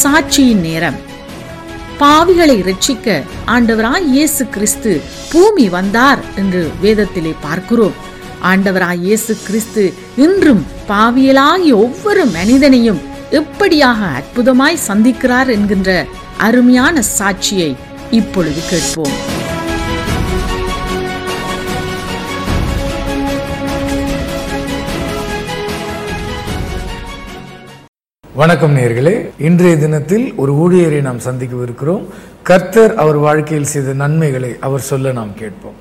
சாட்சியின் நேரம் பாவிகளை ரட்சிக்க ஆண்டவராய் இயேசு கிறிஸ்து பூமி வந்தார் என்று வேதத்திலே பார்க்கிறோம் ஆண்டவராய் இயேசு கிறிஸ்து இன்றும் பாவியலாகிய ஒவ்வொரு மனிதனையும் எப்படியாக அற்புதமாய் சந்திக்கிறார் என்கின்ற அருமையான சாட்சியை இப்பொழுது கேட்போம் வணக்கம் நேர்களே இன்றைய தினத்தில் ஒரு ஊழியரை நாம் சந்திக்கவிருக்கிறோம் கர்த்தர் அவர் வாழ்க்கையில் செய்த நன்மைகளை அவர் சொல்ல நாம் கேட்போம்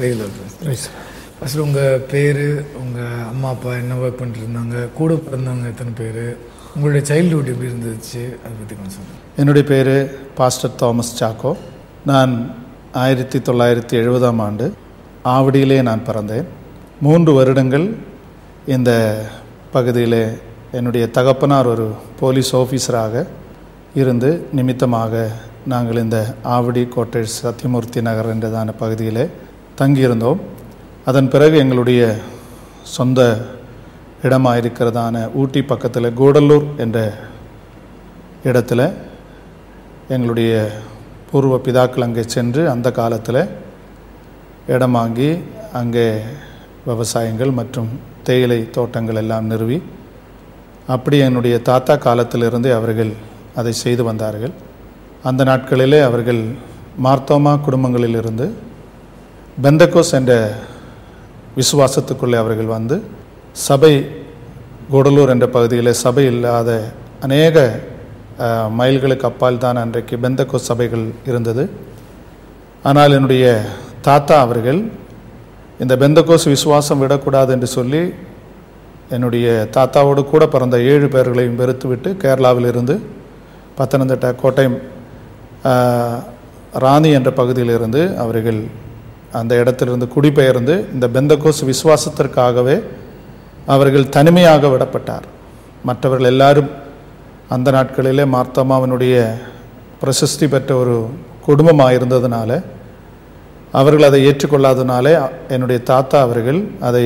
ஃபர்ஸ்ட் உங்க பேரு உங்க அம்மா அப்பா என்ன ஒர்க் பண்ணிட்டு இருந்தாங்க கூட பிறந்தவங்க எத்தனை பேர் உங்களுடைய சைல்டுஹுட் எப்படி இருந்துச்சு அதை பற்றி கொஞ்சம் சொல்லுங்க என்னுடைய பேர் பாஸ்டர் தாமஸ் சாக்கோ நான் ஆயிரத்தி தொள்ளாயிரத்தி எழுபதாம் ஆண்டு ஆவடியிலே நான் பிறந்தேன் மூன்று வருடங்கள் இந்த பகுதியிலே என்னுடைய தகப்பனார் ஒரு போலீஸ் ஆஃபீஸராக இருந்து நிமித்தமாக நாங்கள் இந்த ஆவடி கோட்டை சத்தியமூர்த்தி நகர் என்றதான பகுதியிலே தங்கியிருந்தோம் அதன் பிறகு எங்களுடைய சொந்த இடமாக இருக்கிறதான ஊட்டி பக்கத்தில் கூடலூர் என்ற இடத்துல எங்களுடைய பூர்வ பிதாக்கள் அங்கே சென்று அந்த காலத்தில் இடம் வாங்கி அங்கே விவசாயங்கள் மற்றும் தேயிலை தோட்டங்கள் எல்லாம் நிறுவி அப்படி என்னுடைய தாத்தா காலத்திலிருந்தே அவர்கள் அதை செய்து வந்தார்கள் அந்த நாட்களிலே அவர்கள் மார்த்தோமா குடும்பங்களிலிருந்து பெந்தகோஸ் என்ற விசுவாசத்துக்குள்ளே அவர்கள் வந்து சபை கூடலூர் என்ற பகுதியில் சபை இல்லாத அநேக அஹ், மைல்களுக்கு அப்பால் தான் அன்றைக்கு பெந்தகோ சபைகள் இருந்தது ஆனால் என்னுடைய தாத்தா அவர்கள் இந்த பெந்தகோஸ் விசுவாசம் விடக்கூடாது என்று சொல்லி என்னுடைய தாத்தாவோடு கூட பிறந்த ஏழு பேர்களையும் வெறுத்துவிட்டு கேரளாவிலிருந்து பத்தனந்திட்டா கோட்டயம் அஹ், ராணி என்ற பகுதியிலிருந்து அவர்கள் அந்த இடத்திலிருந்து குடிபெயர்ந்து இந்த பெந்தகோஸ் விசுவாசத்திற்காகவே அவர்கள் தனிமையாக விடப்பட்டார் மற்றவர்கள் எல்லாரும் அந்த நாட்களிலே மார்த்தம்மாவினுடைய பிரசித்தி பெற்ற ஒரு குடும்பமாக இருந்ததுனால அவர்கள் அதை ஏற்றுக்கொள்ளாதனாலே என்னுடைய தாத்தா அவர்கள் அதை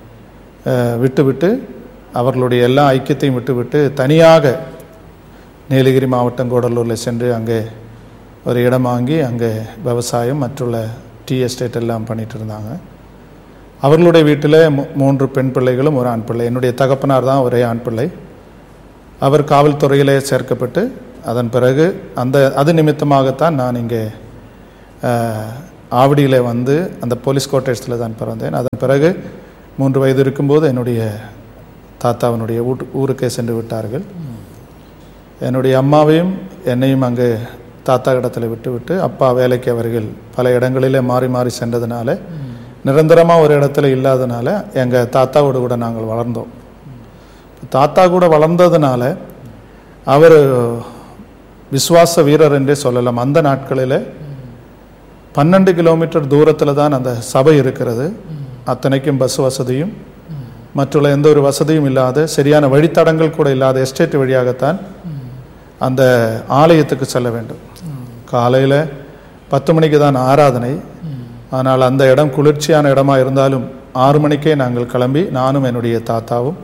அஹ், விட்டுவிட்டு அவர்களுடைய எல்லா ஐக்கியத்தையும் விட்டுவிட்டு தனியாக நீலகிரி மாவட்டம் கூடலூரில் சென்று அங்கே ஒரு இடம் வாங்கி அங்கே விவசாயம் மற்றுள்ள டீ எஸ்டேட் எல்லாம் பண்ணிட்டு இருந்தாங்க அவர்களுடைய வீட்டில் மூ- மூன்று பெண் பிள்ளைகளும் ஒரு ஆண் பிள்ளை என்னுடைய தகப்பனார் தான் ஒரே ஆண் பிள்ளை அவர் காவல்துறையிலே சேர்க்கப்பட்டு அதன் பிறகு அந்த அது நிமித்தமாகத்தான் நான் இங்கே அஹ், ஆவடியிலே வந்து அந்த போலீஸ் குவார்ட்டர்ஸில் தான் பிறந்தேன் அதன் பிறகு மூன்று வயது இருக்கும்போது என்னுடைய தாத்தாவினுடைய ஊட்டு ஊருக்கே சென்று விட்டார்கள் என்னுடைய அம்மாவையும் என்னையும் அங்கே தாத்தா இடத்துல விட்டு விட்டு அப்பா வேலைக்கு அவர்கள் பல இடங்களிலே மாறி மாறி சென்றதுனால நிரந்தரமாக ஒரு இடத்துல இல்லாதனால எங்கள் தாத்தாவோடு கூட நாங்கள் வளர்ந்தோம் தாத்தா கூட வளர்ந்ததுனால அவர் விசுவாச வீரர் என்றே சொல்லலாம் அந்த நாட்களில் பன்னெண்டு கிலோமீட்டர் தூரத்தில் தான் அந்த சபை இருக்கிறது அத்தனைக்கும் பஸ் வசதியும் மற்றுள்ள எந்த ஒரு வசதியும் இல்லாத சரியான வழித்தடங்கள் கூட இல்லாத எஸ்டேட் வழியாகத்தான் அந்த ஆலயத்துக்கு செல்ல வேண்டும் காலையில் பத்து மணிக்கு தான் ஆராதனை ஆனால் அந்த இடம் குளிர்ச்சியான இடமா இருந்தாலும் ஆறு மணிக்கே நாங்கள் கிளம்பி நானும் என்னுடைய தாத்தாவும்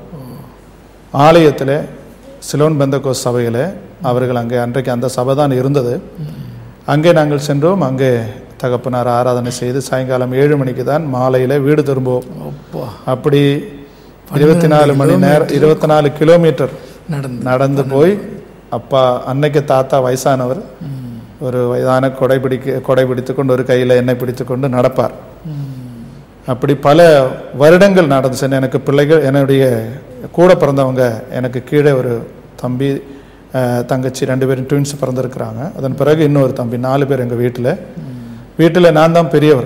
ஆலயத்தில் சிலோன் பெந்தகோஸ் சபையில் அவர்கள் அங்கே அன்றைக்கு அந்த சபை தான் இருந்தது அங்கே நாங்கள் சென்றோம் அங்கே தகப்பனார் ஆராதனை செய்து சாயங்காலம் ஏழு மணிக்கு தான் மாலையில் வீடு திரும்புவோம் அப்பா அப்படி இருபத்தி நாலு மணி நேரம் இருபத்தி நாலு கிலோமீட்டர் நடந்து நடந்து போய் அப்பா அன்னைக்கு தாத்தா வயசானவர் ஒரு வயதான கொடை பிடிக்க கொடை பிடித்து கொண்டு ஒரு கையில் எண்ணெய் பிடித்து கொண்டு நடப்பார் அப்படி பல வருடங்கள் நடந்து சென்று எனக்கு பிள்ளைகள் என்னுடைய கூட பிறந்தவங்க எனக்கு கீழே ஒரு தம்பி அஹ், தங்கச்சி ரெண்டு பேரும் ட்வின்ஸ் பிறந்திருக்கிறாங்க அதன் பிறகு இன்னொரு தம்பி நாலு பேர் எங்கள் வீட்டில் வீட்டில் நான் தான் பெரியவர்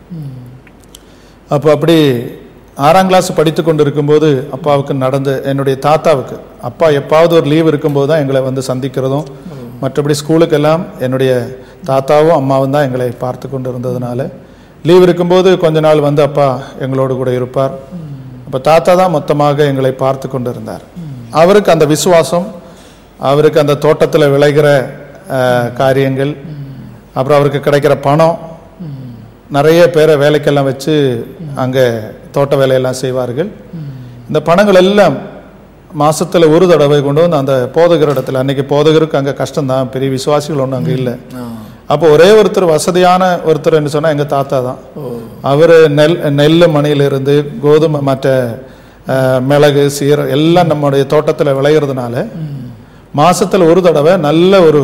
அப்போ அப்படி ஆறாம் கிளாஸ் படித்து கொண்டு இருக்கும்போது அப்பாவுக்கு நடந்து என்னுடைய தாத்தாவுக்கு அப்பா எப்பாவது ஒரு லீவ் இருக்கும்போது தான் எங்களை வந்து சந்திக்கிறதும் மற்றபடி ஸ்கூலுக்கெல்லாம் என்னுடைய தாத்தாவும் அம்மாவும் தான் எங்களை பார்த்து கொண்டு இருந்ததுனால லீவ் இருக்கும்போது கொஞ்ச நாள் வந்து அப்பா எங்களோடு கூட இருப்பார் அப்போ தாத்தா தான் மொத்தமாக எங்களை பார்த்து கொண்டு இருந்தார் அவருக்கு அந்த விசுவாசம் அவருக்கு அந்த தோட்டத்தில் விளைகிற அஹ், காரியங்கள் அப்புறம் அவருக்கு கிடைக்கிற பணம் நிறைய பேரை வேலைக்கெல்லாம் வச்சு அங்கே தோட்ட வேலையெல்லாம் செய்வார்கள் இந்த பணங்கள் எல்லாம் மாசத்துல ஒரு தடவை கொண்டு வந்து அந்த போதகர் இடத்துல அன்னைக்கு போதகருக்கு அங்கே கஷ்டம்தான் பெரிய விசுவாசிகள் ஒன்றும் அங்கே இல்லை அப்போ ஒரே ஒருத்தர் வசதியான ஒருத்தர் என்று சொன்னா எங்க தாத்தா தான் அவர் நெல் நெல் மணியிலிருந்து கோதுமை மற்ற அஹ், மிளகு சீரம் எல்லாம் நம்முடைய தோட்டத்துல விளையிறதுனால மாசத்துல ஒரு தடவை நல்ல ஒரு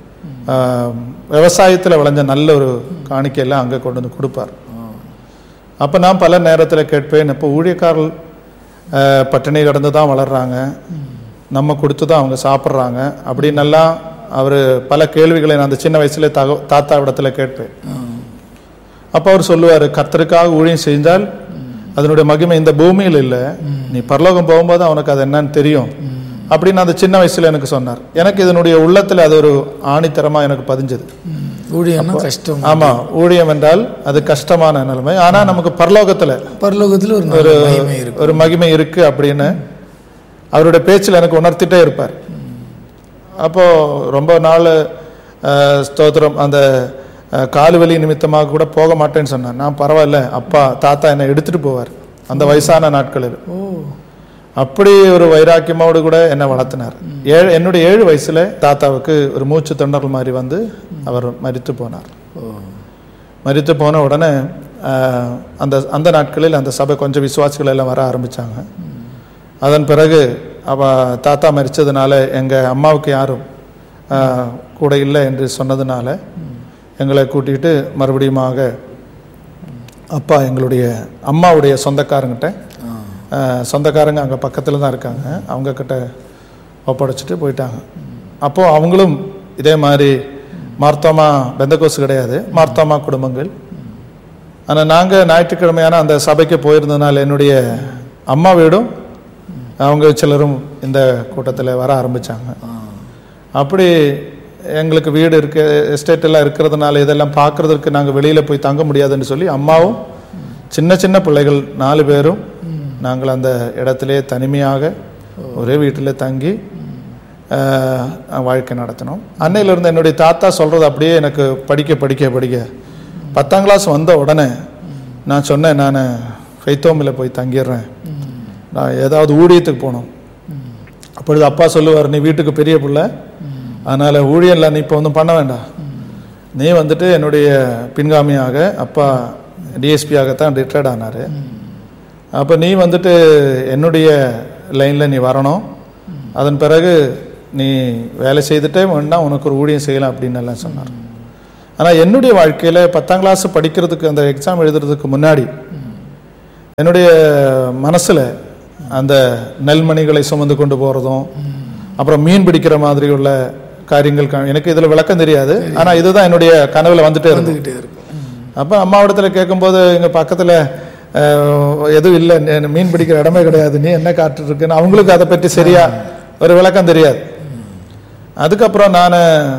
அஹ், விவசாயத்துல விளைஞ்ச நல்ல ஒரு காணிக்கையெல்லாம் அங்கே கொண்டு வந்து கொடுப்பார் அப்போ நான் பல நேரத்தில் கேட்பேன் இப்போ ஊழியக்காரர்கள் அஹ், பட்டினி கடந்து தான் வளர்றாங்க நம்ம கொடுத்து தான் அவங்க சாப்பிட்றாங்க அப்படின்னெல்லாம் அவர் பல கேள்விகளை நான் அந்த சின்ன வயசுல தக தாத்தாவிடத்தில் கேட்பேன் அப்போ அவர் சொல்லுவார் கர்த்தருக்காக ஊழியம் செஞ்சால் அதனுடைய மகிமை இந்த பூமியில் இல்லை நீ பரலோகம் போகும்போது அவனுக்கு அது என்னன்னு தெரியும் அப்படின்னு அந்த சின்ன வயசுல எனக்கு சொன்னார் எனக்கு இதனுடைய உள்ளத்துல அது ஒரு ஆணித்தரமா எனக்கு பதிஞ்சது ஊழியம்னா கஷ்டம் ஆமா ஊழியம் என்றால் அது கஷ்டமான நிலைமை ஆனா நமக்கு பரலோகத்துல பரலோகத்துல ஒரு நல்ல மகிமை இருக்கு ஒரு மகிமை இருக்கு அப்படின்னு அவருடைய பேச்சில் எனக்கு உணர்த்திட்டே இருப்பார் அப்போ ரொம்ப நாள் அஹ், ஸ்தோத்திரம் அந்த அஹ், கால் வலி நிமித்தமாக கூட போக மாட்டேன்னு சொன்னார் நான் பரவாயில்ல அப்பா தாத்தா என்னை எடுத்துட்டு போவார் அந்த வயசான நாட்களில் ஓ அப்படி ஒரு வைராக்கியமோடு கூட என்னை வளர்த்தினார் ஏழு என்னுடைய ஏழு வயசுல தாத்தாவுக்கு ஒரு மூச்சு தொண்டர்கள் மாதிரி வந்து அவர் மரித்து போனார் ஓ மரித்து போன உடனே ஆஹ், அந்த அந்த நாட்களில் அந்த சபை கொஞ்சம் விசுவாசிகள் எல்லாம் வர ஆரம்பிச்சாங்க அதன் பிறகு அவ தாத்தா மரிச்சதுனால எங்க அம்மாவுக்கு யாரும் ஆஹ், கூட இல்லை என்று சொன்னதுனால எங்களை கூட்டிட்டு மறுபடியுமாக அப்பா எங்களுடைய அம்மாவுடைய சொந்தக்காரங்கிட்ட ஆஹ், சொந்தக்காரங்க அங்கே பக்கத்தில் தான் இருக்காங்க அவங்க கிட்ட ஒப்படைச்சிட்டு போயிட்டாங்க அப்போது அவங்களும் இதே மாதிரி மார்த்தோமா பெந்தகோஸ் கிடையாது மார்த்தோமா குடும்பங்கள் ஆனால் நாங்கள் ஞாயிற்றுக்கிழமையான அந்த சபைக்கு போயிருந்ததுனால என்னுடைய அம்மா வீடும் அவங்க சிலரும் இந்த கூட்டத்தில் வர ஆரம்பிச்சாங்க அப்படி எங்களுக்கு வீடு இருக்க எஸ்டேட் எல்லாம் இருக்கிறதுனால இதெல்லாம் பார்க்கறதுக்கு நாங்கள் வெளியில் போய் தங்க முடியாதுன்னு சொல்லி அம்மாவும் சின்ன சின்ன பிள்ளைகள் நாலு பேரும் நாங்கள் அந்த இடத்திலே தனிமையாக ஒரே வீட்டில் தங்கி ஆஹ், வாழ்க்கை நடத்தினோம் அன்னையிலிருந்து என்னுடைய தாத்தா சொல்கிறது அப்படியே எனக்கு படிக்க படிக்க படிக்க பத்தாம் கிளாஸ் வந்த உடனே நான் சொன்னேன் நான் ஃபைத்தோமில் போய் தங்கிடுறேன் நான் ஏதாவது ஊழியத்துக்கு போகணும் அப்பொழுது அப்பா சொல்லுவார் நீ வீட்டுக்கு பெரிய பிள்ளை அதனால் ஊழியம்ல நீ இப்போ ஒன்றும் பண்ண வேண்டாம் நீ வந்துட்டு என்னுடைய பின்காமியாக அப்பா டிஎஸ்பியாகத்தான் ரிட்டையர்ட் ஆனார் அப்போ நீ வந்துட்டு என்னுடைய லைனில் நீ வரணும் அதன் பிறகு நீ வேலை செய்துட்டே வேணா உனக்கு ஒரு ஊழியம் செய்யலாம் அப்படின்னு எல்லாம் சொன்னார் ஆனால் என்னுடைய வாழ்க்கையில் பத்தாம் கிளாஸ் படிக்கிறதுக்கு அந்த எக்ஸாம் எழுதுறதுக்கு முன்னாடி என்னுடைய மனசில் அந்த நெல்மணிகளை சுமந்து கொண்டு போகிறதும் அப்புறம் மீன் பிடிக்கிற மாதிரி உள்ள காரியங்கள் கா- எனக்கு இதில் விளக்கம் தெரியாது ஆனால் இதுதான் என்னுடைய கனவில் வந்துட்டே இருந்தது வந்துகிட்டே இருக்கும் அப்போ அம்மாவிடத்தில் கேட்கும்போது எங்கள் பக்கத்தில் எதுவும் இல்லை நீ- மீன் பிடிக்கிற இடமே கிடையாது நீ என்ன காட்டுட்டு இருக்குன்னு அவங்களுக்கு அதை பற்றி சரியா ஒரு விளக்கம் தெரியாது அதுக்கப்புறம் நான்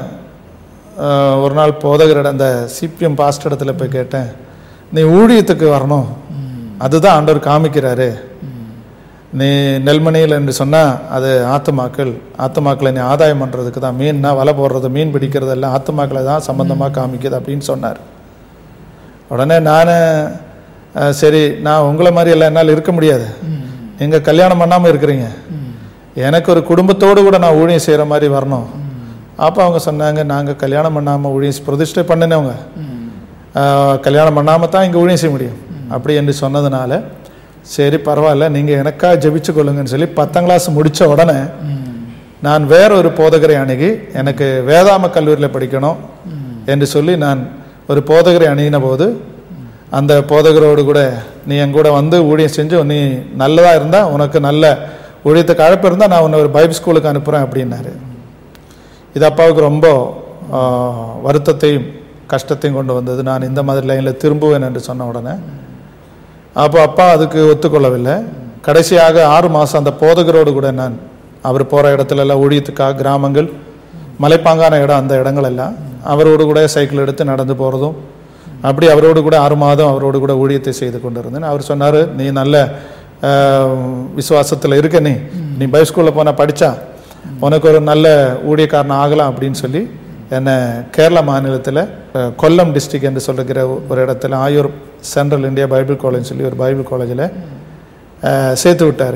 ஒரு நாள் போதகரிடம் அந்த சிபிஎம் பாஸ்ட் இடத்துல போய் கேட்டேன் நீ ஊழியத்துக்கு வரணும் அதுதான் ஆண்டவர் காமிக்கிறாரு நீ நெல்மணியில் என்று சொன்னால் அது ஆத்துமாக்கள் ஆத்துமாக்களை நீ ஆதாயம் பண்ணுறதுக்கு தான் மீன்னா வலை போடுறது மீன் பிடிக்கிறது எல்லாம் ஆத்துமாக்களை தான் சம்பந்தமாக காமிக்குது அப்படின்னு சொன்னார் உடனே நான் சரி நான் உங்களை மாதிரி எல்லாம் என்னால் இருக்க முடியாது நீங்கள் கல்யாணம் பண்ணாமல் இருக்கிறீங்க எனக்கு ஒரு குடும்பத்தோடு கூட நான் ஊழியம் செய்கிற மாதிரி வரணும் அப்போ அவங்க சொன்னாங்க நாங்கள் கல்யாணம் பண்ணாமல் ஊழியம் பிரதிஷ்டை பண்ணினவங்க ஆஹ், கல்யாணம் பண்ணாமல் தான் இங்கே ஊழியம் செய்ய முடியும் அப்படி என்று சொன்னதுனால சரி பரவாயில்ல நீங்கள் எனக்காக ஜெபிச்சு கொள்ளுங்கன்னு சொல்லி பத்தாம் கிளாஸ் முடித்த உடனே நான் வேற ஒரு போதகரை அணுகி எனக்கு வேதாம கல்லூரியில் படிக்கணும் என்று சொல்லி நான் ஒரு போதகரை அணுகின போது அந்த போதகரோடு கூட நீ என் கூட வந்து ஊழியம் செஞ்சு நீ நல்லதா இருந்தா உனக்கு நல்ல ஊழியத்துக்கு அழைப்பு இருந்தா நான் உன்னை ஒரு பைபிள் ஸ்கூலுக்கு அனுப்புறேன் அப்படின்னாரு இது அப்பாவுக்கு ரொம்ப ஆ, வருத்தத்தையும் கஷ்டத்தையும் கொண்டு வந்தது நான் இந்த மாதிரி லைனில் திரும்புவேன் என்று சொன்ன உடனே அப்போ அப்பா அதுக்கு ஒத்துக்கொள்ளவில்லை கடைசியாக ஆறு மாதம் அந்த போதகரோடு கூட நான் அவர் போகிற இடத்துல எல்லாம் ஊழியத்துக்காக கிராமங்கள் மலைப்பாங்கான இடம் அந்த இடங்கள் எல்லாம் அவரோடு கூட சைக்கிள் எடுத்து நடந்து போகிறதும் அப்படி அவரோடு கூட ஆறு மாதம் அவரோடு கூட ஊழியத்தை செய்து கொண்டிருந்தேன் அவர் சொன்னார் நீ நல்ல விசுவாசத்தில் இருக்க நீ நீ பை ஸ்கூலில் போனால் படித்தா உனக்கு ஒரு நல்ல ஊழியக்காரன் ஆகலாம் அப்படின்னு சொல்லி என்னை கேரளா மாநிலத்தில் அஹ், கொல்லம் டிஸ்ட்ரிக்ட் என்று சொல்லுகிற ஒரு இடத்துல Ayur central India Bible college சொல்லி ஒரு பைபிள் காலேஜில் சேர்த்து விட்டார்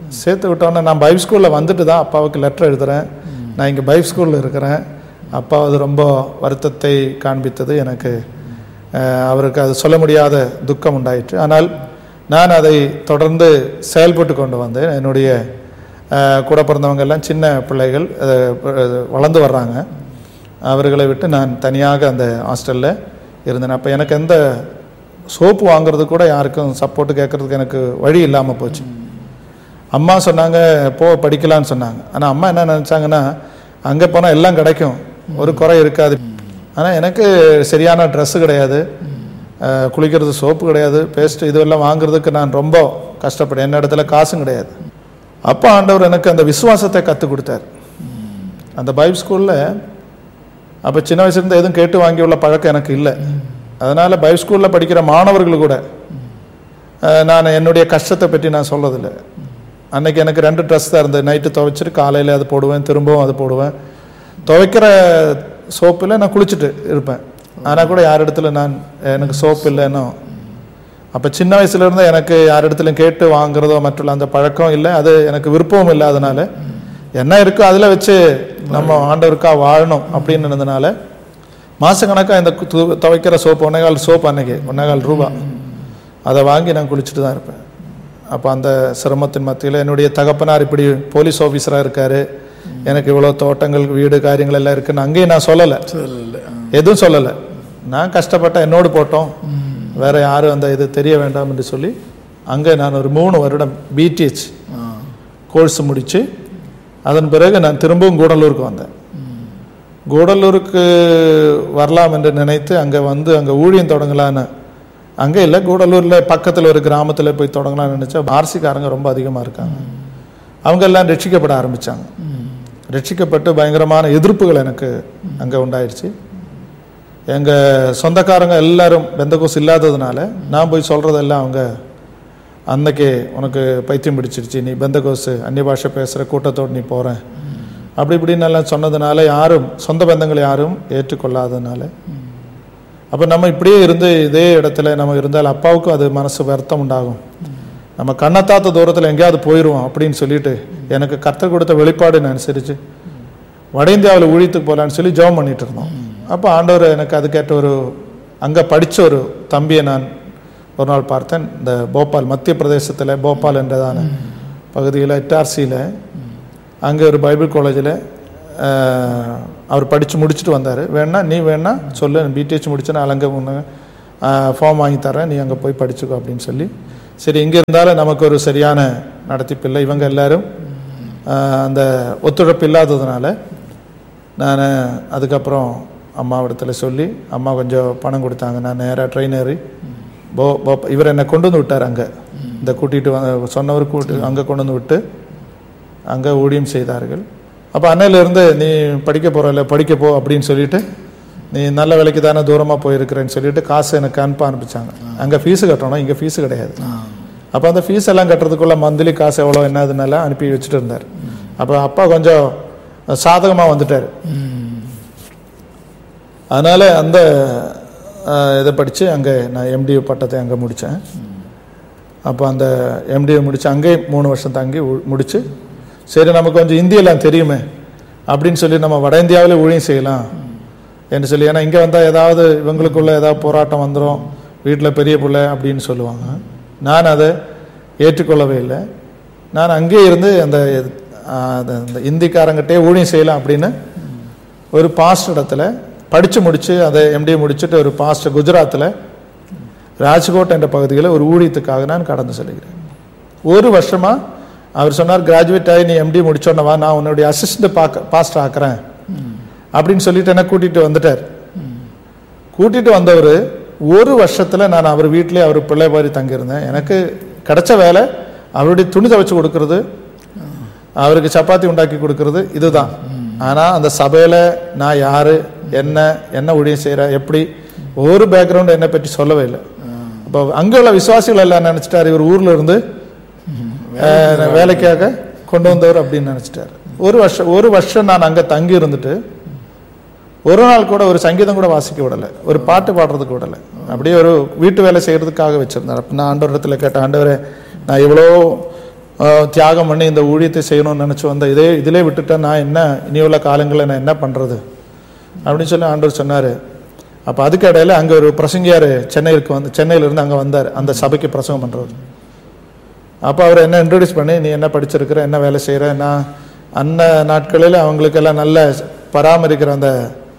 சேர்த்து விட்டோன்னே நான் பைப் ஸ்கூலில் வந்துட்டு தான் அப்பாவுக்கு லெட்டர் எழுதுகிறேன் நான் இங்கே பைப் ஸ்கூலில் இருக்கிறேன் அப்பா அது ரொம்ப வருத்தத்தை காண்பித்தது எனக்கு அஹ், அவருக்கு அது சொல்ல முடியாத துக்கம் உண்டாயிற்று ஆனால் நான் அதை தொடர்ந்து செயல்பட்டு கொண்டு வந்தேன் என்னுடைய அஹ், கூட பிறந்தவங்க எல்லாம் சின்ன பிள்ளைகள் அஹ், அஹ், வளர்ந்து வர்றாங்க அவர்களை விட்டு நான் தனியாக அந்த ஹாஸ்டலில் இருந்தேன் அப்போ எனக்கு எந்த சோப்பு வாங்குறது கூட யாருக்கும் சப்போர்ட் கேட்கறதுக்கு எனக்கு வழி இல்லாமல் போச்சு அம்மா சொன்னாங்க போ படிக்கலான்னு சொன்னாங்க ஆனால் அம்மா என்ன நினச்சாங்கன்னா அங்கே போனால் எல்லாம் கிடைக்கும் ஒரு குறை இருக்காது ஆனால் எனக்கு சரியான ட்ரெஸ்ஸு கிடையாது அஹ், குளிக்கிறது சோப்பு கிடையாது பேஸ்ட் இதுவெல்லாம் வாங்குறதுக்கு நான் ரொம்ப கஷ்டப்பட்டேன் என்ன இடத்துல காசும் கிடையாது அப்போ ஆண்டவர் எனக்கு அந்த விசுவாசத்தை கற்றுக் கொடுத்தார் அந்த பைப் ஸ்கூலில் அப்போ சின்ன வயசுலேருந்து எதுவும் கேட்டு வாங்கி உள்ள பழக்கம் எனக்கு இல்லை அதனால் பைப் ஸ்கூலில் படிக்கிற மாணவர்கள் கூட அஹ், நான் என்னுடைய கஷ்டத்தை பற்றி நான் சொல்றதில்லை அன்னைக்கு எனக்கு ரெண்டு ட்ரெஸ் தான் இருந்தது நைட்டு துவைச்சிட்டு காலையில் அது போடுவேன் திரும்பவும் அது போடுவேன் துவைக்கிற சோப்பில் நான் குளிச்சுட்டு இருப்பேன் ஆனால் கூட யார் இடத்துல நான் எனக்கு சோப்பு இல்லைன்னோ அப்போ சின்ன வயசுலேருந்து எனக்கு யார் இடத்துலையும் கேட்டு வாங்குறதோ மറ്റുள்ள அந்த பழக்கம் இல்லை அது எனக்கு விருப்பமும் இல்லை அதனால என்ன இருக்கோ அதில் வச்சு நம்ம ஆண்டவருக்கா வாழணும் அப்படின்னு இருந்ததுனால மாதக்கணக்காக இந்த து- துவைக்கிற சோப்பு ஒன்னேகால் சோப்பு அன்னைக்கு ஒன்னேகால் ரூபா அதை வாங்கி நான் குளிச்சுட்டு தான் இருப்பேன் அப்போ அந்த சிரமத்தின் மத்தியில் என்னுடைய தகப்பனார் இப்படி போலீஸ் ஆஃபீஸராக இருக்காரு எனக்கு இவ்வளோ தோட்டங்கள் வீடு காரியங்கள் எல்லாம் இருக்குன்னு அங்கேயும் நான் சொல்லலை எதுவும் சொல்லலை நான் கஷ்டப்பட்ட என்னோடு போட்டோம் வேற யாரும் அந்த இது தெரிய வேண்டாம் என்று சொல்லி அங்கே நான் ஒரு மூணு வருடம் பிடிஹெச் கோர்ஸ் முடித்து அதன் பிறகு நான் திரும்பவும் கூடலூருக்கு வந்தேன் கூடலூருக்கு வரலாம் என்று நினைத்து அங்கே வந்து அங்கே ஊழியம் தொடங்கலான்னு அங்கே இல்லை கூடலூரில் பக்கத்தில் ஒரு கிராமத்தில் போய் தொடங்கலாம்னு நினச்சா ஆர்சிக்காரங்க ரொம்ப அதிகமாக இருக்காங்க அவங்க எல்லாம் ரட்சிக்கப்பட ஆரம்பித்தாங்க ரட்சிக்கப்பட்டு பயங்கரமான எதிர்ப்புகள் எனக்கு அங்கே உண்டாயிருச்சு எங்கள் சொந்தக்காரங்க எல்லாரும் பெந்தகோஸ் இல்லாததுனால நான் போய் சொல்கிறதெல்லாம் அவங்க அன்னைக்கு உனக்கு பைத்தியம் பிடிச்சிருச்சு நீ பெந்தகோஸ் அந்நிய பாஷை பேசுகிற கூட்டத்தோடு நீ போகிறேன் அப்படி இப்படின்னு எல்லாம் சொன்னதுனால யாரும் சொந்த பந்தங்கள் யாரும் ஏற்றுக்கொள்ளாததுனால அப்போ நம்ம இப்படியே இருந்து இதே இடத்துல நம்ம இருந்தால் அப்பாவுக்கும் அது மனசு வருத்தம் உண்டாகும் நம்ம கண்ணத்தாத்த தூரத்தில் எங்கேயாவது போயிடுவோம் அப்படின்னு சொல்லிட்டு எனக்கு கர்த்தர் கொடுத்த வெளிப்பாடுன்னு அனுசரித்து வட இந்தியாவில் ஊழியத்துக்கு போகலான்னு சொல்லி ஜெபம் பண்ணிட்டு இருந்தோம் அப்போ ஆண்டவர் எனக்கு அதுக்கேற்ற ஒரு அங்கே படித்த ஒரு தம்பியை நான் ஒரு நாள் பார்த்தேன் இந்த போபால் மத்திய பிரதேசத்தில் போபால் என்றதான பகுதியில் எட்டார்சியில் அங்கே ஒரு பைபிள் காலேஜில் அவர் படித்து முடிச்சுட்டு வந்தார் வேணா நீ வேணா சொல்லு பிடிஹெச் முடிச்சுன்னா அலங்க ஒன்று ஃபார்ம் வாங்கி தரேன் நீ அங்கே போய் படிச்சுக்கோ அப்படின்னு சொல்லி சரி இங்கே இருந்தாலும் நமக்கு ஒரு சரியான நடத்திப்பு இல்லை இவங்க எல்லாரும் ஆஹ், அந்த ஒத்துழைப்பு இல்லாததுனால நான் அதுக்கப்புறம் அம்மாவிடத்துல சொல்லி அம்மா கொஞ்சம் பணம் கொடுத்தாங்க நான் நேராக ட்ரெயின் ஏறி போ போ இவர் என்னை கொண்டு வந்து விட்டார் அங்கே இந்த கூட்டிகிட்டு வந்து சொன்னவர் கூட்டி அங்கே கொண்டு வந்து விட்டு அங்கே ஊழியம் செய்தார்கள் அப்போ அன்னையிலேருந்து நீ படிக்க போகிறல்ல படிக்க போ அப்படின்னு சொல்லிட்டு நீ நல்ல வேலைக்கு தானே தூரமாக போயிருக்கிறேன்னு சொல்லிட்டு காசு எனக்கு அனுப்ப ஆரம்பிச்சாங்க அங்கே ஃபீஸு கட்டணும் இங்கே ஃபீஸு கிடையாது அப்போ அந்த ஃபீஸ் எல்லாம் கட்டுறதுக்குள்ள மந்த்லி காசு எவ்வளோ என்னதுனால அனுப்பி வச்சுட்டு இருந்தார் அப்போ அப்பா கொஞ்சம் சாதகமாக வந்துட்டார் அதனால் அந்த அஹ், இதை படித்து அங்கே நான் எம்டிஏ பட்டத்தை அங்கே முடித்தேன் அப்போ அந்த எம்டிஏ முடித்து அங்கேயே மூணு வருஷம் தங்கி உ- முடிச்சு சரி நமக்கு கொஞ்சம் இந்தியெல்லாம் தெரியுமே அப்படின்னு சொல்லி நம்ம வட இந்தியாவிலே ஊழியம் செய்யலாம் என்று சொல்லி ஏன்னா இங்கே வந்தால் ஏதாவது இவங்களுக்குள்ள ஏதாவது போராட்டம் வந்துடும் வீட்டில் பெரிய பிள்ளை அப்படின்னு சொல்லுவாங்க நான் அதை ஏற்றுக்கொள்ளவே இல்லை நான் அங்கேயே இருந்து அந்த ஆஹ், அந்த அந்த இந்திக்காரங்கிட்டே ஊழியம் செய்யலாம் அப்படின்னு ஒரு பாஸ்ட் இடத்துல படித்து முடித்து அதை எம்டிஏ முடிச்சுட்டு ஒரு பாஸ்ட் குஜராத்தில் ராஜ்கோட் என்ற பகுதியில் ஒரு ஊழியத்துக்காக நான் கடந்து செல்கிறேன் ஒரு வருஷமா அவர் சொன்னார் கிராஜுவேட் ஆகி நீ எம்டி முடிச்சோன்னே வா நான் உன்னுடைய அசிஸ்டன்ட் பார்க்க பாஸ்டர் ஆக்குறேன் அப்படின்னு சொல்லிட்டு என்ன கூட்டிட்டு வந்துட்டார் கூட்டிட்டு வந்தவர் ஒரு வருஷத்துல நான் அவர் வீட்டிலே அவர் பிள்ளை மாதிரி தங்கியிருந்தேன் எனக்கு கிடைச்ச வேலை அவருடைய துணி துவைச்சு கொடுக்கறது அவருக்கு சப்பாத்தி உண்டாக்கி கொடுக்கறது இதுதான் ஆனா அந்த சபையில நான் யாரு என்ன என்ன ஊழியம் செய்கிறேன் எப்படி ஒரு பேக்ரவுண்ட் என்னை பற்றி சொல்லவே இல்லை அப்போ அங்கே உள்ள விசுவாசிகள் எல்லாம் நினைச்சிட்டாரு இவர் ஊர்ல இருந்து அஹ், வேலைக்காக கொண்டு வந்தவர் அப்படின்னு நினைச்சிட்டாரு ஒரு வருஷம் ஒரு வருஷம் நான் அங்க தங்கி இருந்துட்டு ஒரு நாள் கூட ஒரு சங்கீதம் கூட வாசிக்க விடலை ஒரு பாட்டு பாடுறதுக்கு விடலை அப்படியே ஒரு வீட்டு வேலை செய்யறதுக்காக வச்சிருந்தார் அப்ப நான் ஆண்டவரிடத்துல கேட்ட ஆண்டவரே நான் இவ்வளோ அஹ், தியாகம் பண்ணி இந்த ஊழியத்தை செய்யணும்னு நினச்சி வந்த இதே இதிலே விட்டுட்டா நான் என்ன இனி உள்ள காலங்களில் நான் என்ன பண்ணுறது அப்படின்னு சொல்லி ஆண்டவர் சொன்னார் அப்போ அதுக்கு இடையில அங்கே ஒரு பிரசங்கியார் சென்னைக்கு வந்து சென்னையிலேருந்து அங்கே வந்தார் அந்த சபைக்கு பிரசங்கம் பண்ணுறவர் அப்போ அவர் என்ன இன்ட்ரடியூஸ் பண்ணி நீ என்ன படிச்சிருக்கிற என்ன வேலை செய்கிற நான் அன்ன நாட்களில் அவங்களுக்கெல்லாம் நல்ல பராமரிக்கிற அந்த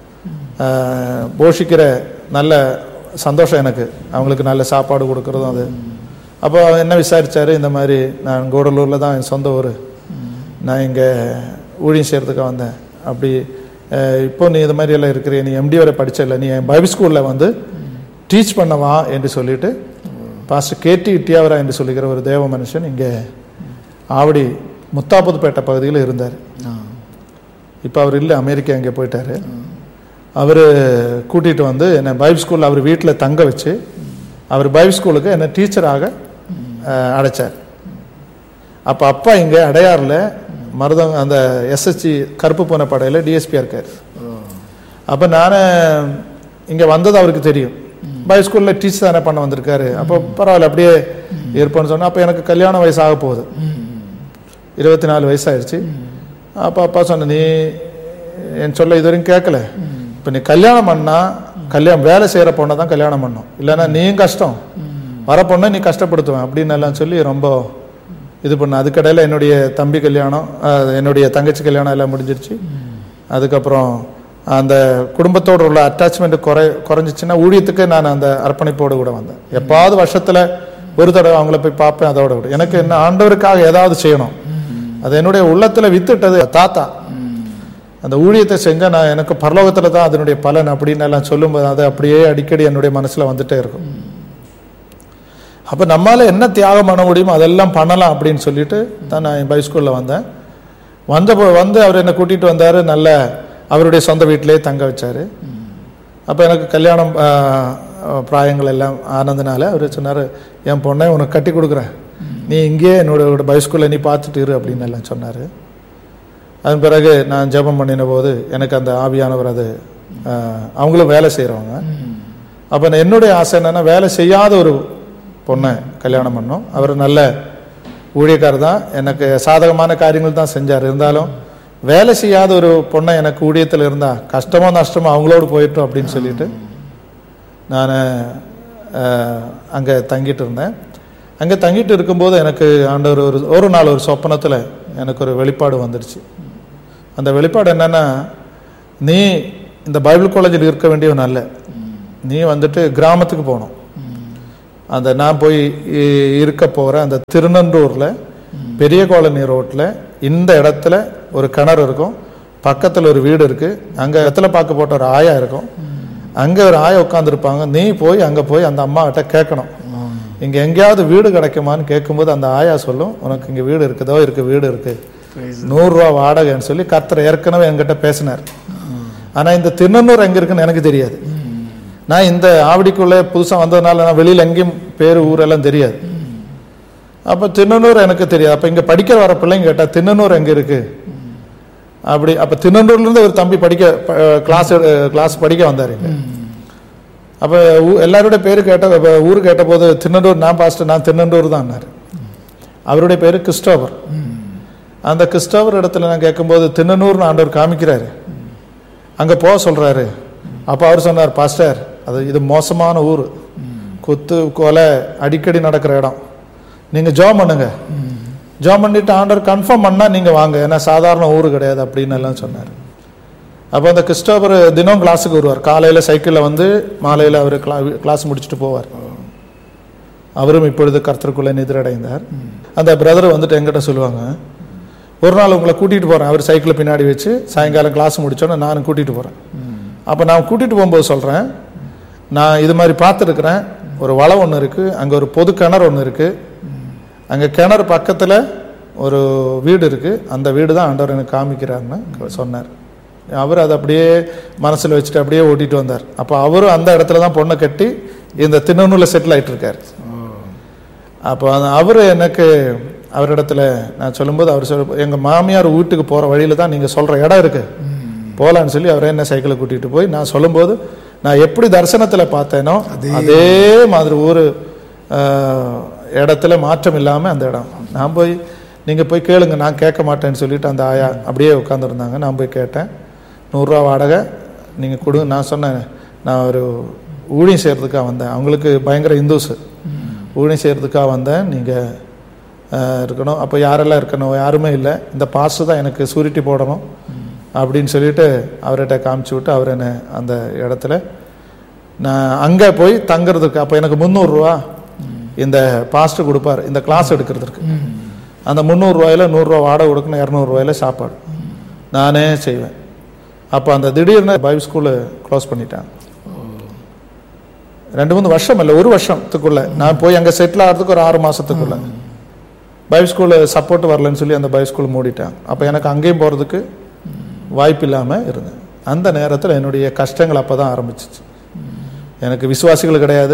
ஆஹ், போஷிக்கிற நல்ல சந்தோஷம் எனக்கு அவங்களுக்கு நல்ல சாப்பாடு கொடுக்கறதும் அது அப்போ அவர் என்ன விசாரிச்சாரு இந்த மாதிரி நான் கூடலூரில் தான் என் சொந்த ஊர் நான் இங்கே ஊழியம் செய்கிறதுக்காக வந்தேன் அப்படி அஹ், இப்போ நீ இது மாதிரி எல்லாம் இருக்கிற நீ எம்டி வரை படிச்சல நீ என் பைபிள் ஸ்கூலில் வந்து டீச் பண்ணவா என்று சொல்லிட்டு பாஸ்டர் கேடி இட்டியாவரா என்று சொல்லுகிற ஒரு தேவ மனுஷன் இங்கே ஆவடி முத்தாப்புதுப்பேட்டை பகுதியில் இருந்தார் இப்போ அவர் இல்லை அமெரிக்கா இங்கே போயிட்டாரு அவர் கூட்டிகிட்டு வந்து என்னை பைபிள் ஸ்கூலில் அவர் வீட்டில் தங்க வச்சு அவர் பைபிள் ஸ்கூலுக்கு என்னை டீச்சராக அஹ், அடைச்சார் அப்போ அப்பா இங்கே அடையாறில் மருதம் அந்த எஸ்எஸ்சி கருப்பு பூனை படையில் டிஎஸ்பியாக இருக்கார் அப்போ நான் இங்கே வந்தது அவருக்கு தெரியும் பைபிள் ஸ்கூலில் டீச்சர் தானே பண்ண வந்திருக்காரு அப்போ பரவாயில்ல அப்படியே இருப்பேன்னு சொன்னால் அப்போ எனக்கு கல்யாண வயசு ஆக போகுது இருபத்தி நாலு வயசாயிருச்சு அப்போ அப்பா சொன்ன நீ என் சொல்ல இது வரைக்கும் கேட்கல இப்போ நீ கல்யாணம் பண்ணா கல்யாணம் வேலை செய்கிற பொண்ணை தான் கல்யாணம் பண்ணும் இல்லைன்னா நீயும் கஷ்டம் வர பொண்ணை நீ கஷ்டப்படுத்துவேன் அப்படின்னு எல்லாம் சொல்லி ரொம்ப இது பண்ண அதுக்கடையில் என்னுடைய தம்பி கல்யாணம் அஹ், என்னுடைய தங்கச்சி கல்யாணம் எல்லாம் முடிஞ்சிருச்சு அதுக்கப்புறம் அந்த குடும்பத்தோடு உள்ள அட்டாச்மெண்ட் குறை குறைஞ்சிச்சுன்னா ஊழியத்துக்கு நான் அந்த அர்ப்பணிப்போடு கூட வந்தேன் எப்பாவது வருஷத்துல ஒரு தடவை அவங்கள போய் பார்ப்பேன் அதோட விட எனக்கு என்ன ஆண்டவருக்காக ஏதாவது செய்யணும் அது என்னுடைய உள்ளத்துல வித்துட்டது தாத்தா அந்த ஊழியத்தை செஞ்சா நான் எனக்கு பரலோகத்துல தான் அதனுடைய பலன் அப்படின்னு எல்லாம் சொல்லும்போது அது அப்படியே அடிக்கடி என்னுடைய மனசுல வந்துட்டே இருக்கும் அப்ப நம்மால என்ன தியாகம் பண்ண முடியுமோ அதெல்லாம் பண்ணலாம் அப்படின்னு சொல்லிட்டு தான் நான் பை ஸ்கூல்ல வந்தேன் வந்த போ- வந்து அவர் என்னை கூட்டிட்டு வந்தாரு நல்ல அவருடைய சொந்த வீட்டிலேயே தங்க வச்சாரு அப்போ எனக்கு கல்யாணம் ஆ, பிராயங்கள் எல்லாம் ஆனதுனால அவர் சொன்னார் என் பொண்ணை உனக்கு கட்டி கொடுக்குறேன் நீ இங்கேயே என்னோட பைஸ்கூலில் நீ பார்த்துட்டு இரு அப்படின்னு எல்லாம் சொன்னார் அதன் பிறகு நான் ஜெபம் பண்ணின போது எனக்கு அந்த ஆவியானவர் அது ஆ, அவங்களும் வேலை செய்கிறவங்க அப்போ நான் என்னுடைய ஆசை என்னன்னா வேலை செய்யாத ஒரு பொண்ணை கல்யாணம் பண்ணோம் அவர் நல்ல ஊழியக்காரர் தான் எனக்கு சாதகமான காரியங்கள் தான் செஞ்சார் இருந்தாலும் வேலை செய்யாத ஒரு பொண்ணை எனக்கு ஊழியத்தில் இருந்தா கஷ்டமோ நஷ்டமோ அவங்களோடு போயிட்டோம் அப்படின்னு சொல்லிட்டு நான் அங்கே தங்கிட்டு இருந்தேன் அங்கே தங்கிட்டு இருக்கும்போது எனக்கு ஆண்டவர் ஒரு ஒரு நாள் ஒரு சொப்பனத்தில் எனக்கு ஒரு வெளிப்பாடு வந்துடுச்சு அந்த வெளிப்பாடு என்னன்னா நீ இந்த பைபிள் காலேஜில் இருக்க வேண்டியவன் அல்ல நீ வந்துட்டு கிராமத்துக்கு போகணும் அந்த நான் போய் இ- இருக்க போகிற அந்த திருநன்றூரில் பெரிய காலனி ரோட்டில் இந்த இடத்துல ஒரு கிணறு இருக்கும் பக்கத்தில் ஒரு வீடு இருக்குது அங்கே இடத்துல பார்க்க போட்ட ஒரு ஆயா இருக்கும் அங்கே ஒரு ஆயா உட்காந்துருப்பாங்க நீ போய் அங்கே போய் அந்த அம்மா கிட்ட கேட்கணும் இங்கே எங்கேயாவது வீடு கிடைக்குமான்னு கேட்கும்போது அந்த ஆயா சொல்லும் உனக்கு இங்கே வீடு இருக்குதோ இருக்கு வீடு இருக்கு நூறுரூவா வாடகைன்னு சொல்லி கர்த்தர் ஏற்கனவே என்கிட்ட பேசினார் ஆனால் இந்த திருநன்னூர் எங்கே இருக்குன்னு எனக்கு தெரியாது நான் இந்த ஆவடிக்குள்ளே புதுசாக வந்ததுனால நான் வெளியில் எங்கேயும் பேர் ஊரெல்லாம் தெரியாது அப்போ திருநன்னூர் எனக்கு தெரியாது அப்போ இங்கே படிக்கிற வர பிள்ளைங்க கேட்டால் திருநன்னூர் எங்கே இருக்கு அப்படி அப்போ திருநன்னூர்லேருந்து ஒரு தம்பி படிக்க கிளாஸ் கிளாஸ் படிக்க வந்தார் இங்க அப்போ எல்லாருடைய பேர் கேட்ட அப்ப ஊர் கேட்டபோது திருநெண்டூர் நான் பாஸ்டர் நான் திருநெண்டூர் தான்னாரு அவருடைய பேர் கிறிஸ்டோபர் அந்த கிறிஸ்டோபர் இடத்துல நான் கேட்கும்போது திருநெண்டூர்னு ஆண்டவர் காமிக்கிறாரு அங்கே போக சொல்கிறாரு அப்போ அவர் சொன்னார் பாஸ்டர் அது இது மோசமான ஊர் குத்து கொலை அடிக்கடி நடக்கிற இடம் நீங்கள் ஜாம் பண்ணுங்க ஜாம் பண்ணிட்டு ஆண்டவர் கன்ஃபார்ம் பண்ணால் நீங்கள் வாங்க ஏன்னா சாதாரண ஊர் கிடையாது அப்படின்னு எல்லாம் சொன்னார் அப்போ அந்த கிறிஸ்டோபர் தினம் கிளாஸுக்கு வருவார் காலையில் சைக்கிளில் வந்து மாலையில் அவர் கிளா கிளாஸ் முடிச்சுட்டு போவார் அவரும் இப்பொழுது கர்த்தருக்குள்ளே நிதிரடைந்தார் அந்த பிரதர் வந்துட்டு என்கிட்ட சொல்லுவாங்க ஒரு நாள் உங்களை கூட்டிகிட்டு போகிறேன் அவர் சைக்கிளை பின்னாடி வச்சு சாயங்காலம் கிளாஸ் முடிச்சோன்னே நானும் கூட்டிகிட்டு போகிறேன் அப்போ நான் கூட்டிகிட்டு போகும்போது சொல்கிறேன் நான் இது மாதிரி பார்த்துருக்குறேன் ஒரு வளம் ஒன்று இருக்குது அங்கே ஒரு பொது கிணறு ஒன்று இருக்குது அங்கே கிணறு பக்கத்தில் ஒரு வீடு இருக்குது அந்த வீடு தான் ஆண்டவர் எனக்கு காமிக்கிறாருன்னு சொன்னார் அவர் அதை அப்படியே மனசில் வச்சுட்டு அப்படியே ஓட்டிட்டு வந்தார் அப்போ அவரும் அந்த இடத்துல தான் பொண்ணை கட்டி இந்த திண்ணூரில் செட்டில் ஆயிட்டு இருக்காரு அப்போ அவர் எனக்கு அவரிடத்துல நான் சொல்லும்போது அவர் சொல் எங்கள் மாமியார் வீட்டுக்கு போகிற வழியில் தான் நீங்கள் சொல்கிற இடம் இருக்கு போகலான்னு சொல்லி அவரே என்ன சைக்கிளை கூட்டிகிட்டு போய் நான் சொல்லும்போது நான் எப்படி தரிசனத்தில் பார்த்தேனோ அதே மாதிரி ஒரு ஆஹ், இடத்துல மாற்றம் இல்லாமல் அந்த இடம் நான் போய் நீங்கள் போய் கேளுங்க நான் கேட்க மாட்டேன்னு சொல்லிட்டு அந்த ஆயா அப்படியே உட்காந்துருந்தாங்க நான் போய் கேட்டேன் நூறுரூவா வாடகை நீங்கள் கொடுங்க நான் சொன்னேன் நான் ஒரு ஊழியம் செய்கிறதுக்காக வந்தேன் அவங்களுக்கு பயங்கர இந்துஸ் ஊழியம் செய்கிறதுக்காக வந்தேன் நீங்கள் இருக்கணும் அப்போ யாரெல்லாம் இருக்கணும் யாருமே இல்லை இந்த பாஸ்ட் தான் எனக்கு சூரிட்டி போடணும் அப்படின்னு சொல்லிட்டு அவர்கிட்ட காமிச்சு விட்டு அவர் என்ன அந்த இடத்துல நான் அங்கே போய் தங்குறதுக்கு அப்போ எனக்கு முந்நூறுரூவா இந்த பாஸ்ட்டு கொடுப்பார் இந்த கிளாஸ் எடுக்கிறதுக்கு அந்த முந்நூறுரூவாயில் நூறுரூவா வாடகை கொடுக்கணும் இரநூறுவாயில் சாப்பாடு நானே செய்வேன் அப்போ அந்த திடீர்னு பைபிள் ஸ்கூலு க்ளோஸ் பண்ணிட்டாங்க ரெண்டு மூணு வருஷம் இல்லை ஒரு வருஷத்துக்குள்ள நான் போய் அங்கே செட்டில் ஆகிறதுக்கு ஒரு ஆறு மாதத்துக்குள்ள பைபிள் ஸ்கூலு சப்போர்ட் வரலன்னு சொல்லி அந்த பைபிள் ஸ்கூல் மூடிட்டாங்க அப்போ எனக்கு அங்கேயும் போகிறதுக்கு வாய்ப்பு இல்லாமல் இருந்தேன் அந்த நேரத்தில் என்னுடைய கஷ்டங்கள் அப்போ தான் ஆரம்பிச்சிச்சு எனக்கு விசுவாசிகள் கிடையாது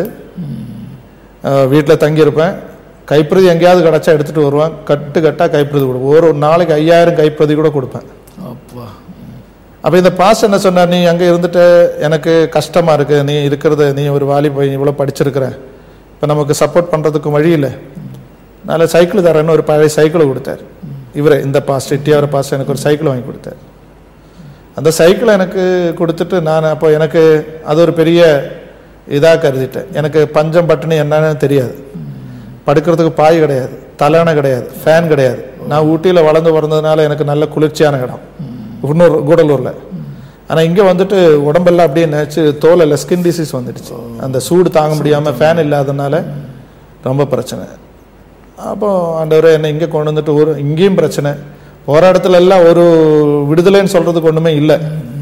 வீட்டில் தங்கியிருப்பேன் கைப்பிரதி எங்கேயாவது கிடச்சா எடுத்துகிட்டு வருவேன் கட்டு கட்டாக கைப்பிரதி கொடுப்பேன் ஒரு நாளைக்கு ஐயாயிரம் கைப்பிரதி கூட கொடுப்பேன் அப்பா அப்போ இந்த பாஸ் என்ன சொன்னார் நீ அங்கே இருந்துட்டு எனக்கு கஷ்டமாக இருக்குது நீ இருக்கிறது நீ ஒரு வாலி போய் இவ்வளோ படிச்சிருக்கிற இப்போ நமக்கு சப்போர்ட் பண்ணுறதுக்கு வழி இல்லை நல்ல சைக்கிள் தரேன்னு ஒரு பழைய சைக்கிள் கொடுத்தார் இவரை இந்த பாஸ் டிஆர் பாஸ் எனக்கு ஒரு சைக்கிள் வாங்கி கொடுத்தார் அந்த சைக்கிளை எனக்கு கொடுத்துட்டு நான் அப்போ எனக்கு அது ஒரு பெரிய இதாக கருதிட்டேன் எனக்கு பஞ்சம் பட்டினி என்னன்னு தெரியாது படுக்கிறதுக்கு பாய் கிடையாது தலையணை கிடையாது ஃபேன் கிடையாது நான் ஊட்டியில் வளர்ந்து வளர்ந்ததுனால எனக்கு நல்ல குளிர்ச்சியான இடம் இன்னொரு கூடலூரில் ஆனால் இங்கே வந்துட்டு உடம்பெல்லாம் அப்படியே நினச்சி தோலில் ஸ்கின் டிசீஸ் வந்துடுச்சு அந்த சூடு தாங்க முடியாமல் ஃபேன் இல்லாதனால ரொம்ப பிரச்சனை அப்போ ஆண்டவரே என்னை இங்கே கொண்டு வந்துட்டு ஒரு இங்கேயும் பிரச்சனை போகிற இடத்துல எல்லாம் ஒரு விடுதலைன்னு சொல்கிறதுக்கு ஒன்றுமே இல்லை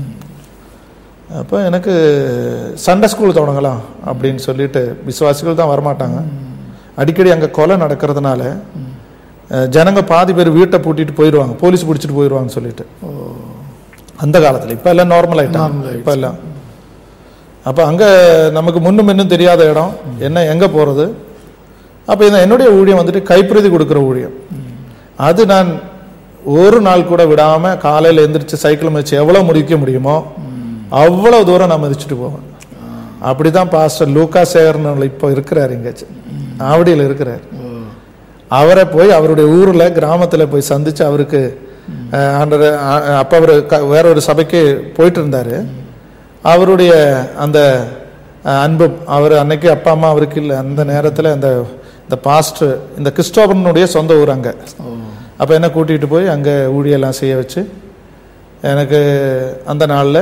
அப்போ எனக்கு சண்டே ஸ்கூல் தொடங்கலாம் அப்படின்னு சொல்லிட்டு விசுவாசிகள் தான் வரமாட்டாங்க அடிக்கடி அங்கே கொலை நடக்கிறதுனால அஹ், ஜனங்க பாதி பேர் வீட்டை பூட்டிட்டு போயிடுவாங்க போலீஸ் பிடிச்சிட்டு போயிடுவாங்கன்னு சொல்லிட்டு அந்த காலத்தில் இப்போ எல்லாம் நார்மல் ஆயிட்டாங்க இப்போ எல்லாம் அப்போ அங்கே நமக்கு முன்னும் இன்னும் தெரியாத இடம் என்ன எங்கே போகிறது அப்போ இந்த என்னுடைய ஊழியம் வந்துட்டு கைப்பிரதி கொடுக்குற ஊழியம் அது நான் ஒரு நாள் கூட விடாமல் காலையில் எந்திரிச்சு சைக்கிள் மிதிச்சு எவ்வளோ முடிக்க முடியுமோ அவ்வளோ தூரம் நான் மிதிச்சுட்டு போவேன் அப்படி தான் பாஸ்டர் லூக்கா சேகர்னு இப்போ இருக்கிறார் இங்கேச்சு ஆவடியில் இருக்கிறார் அவரை போய் அவருடைய ஊரில் கிராமத்தில் போய் சந்திச்சு அவருக்கு அஹ், ஆண்டவர் அஹ், அப்போ அவர் க- வேற ஒரு சபைக்கு போயிட்டு இருந்தார் அவருடைய அந்த அஹ், அன்பு அவர் அன்னைக்கு அப்பா அம்மா அவருக்கு இல்லை அந்த நேரத்தில் அந்த இந்த பாஸ்டர் இந்த கிறிஸ்டோபனுடைய சொந்த ஊர் அங்கே அப்போ என்ன கூட்டிகிட்டு போய் அங்கே ஊழியெல்லாம் செய்ய வச்சு எனக்கு அந்த நாளில்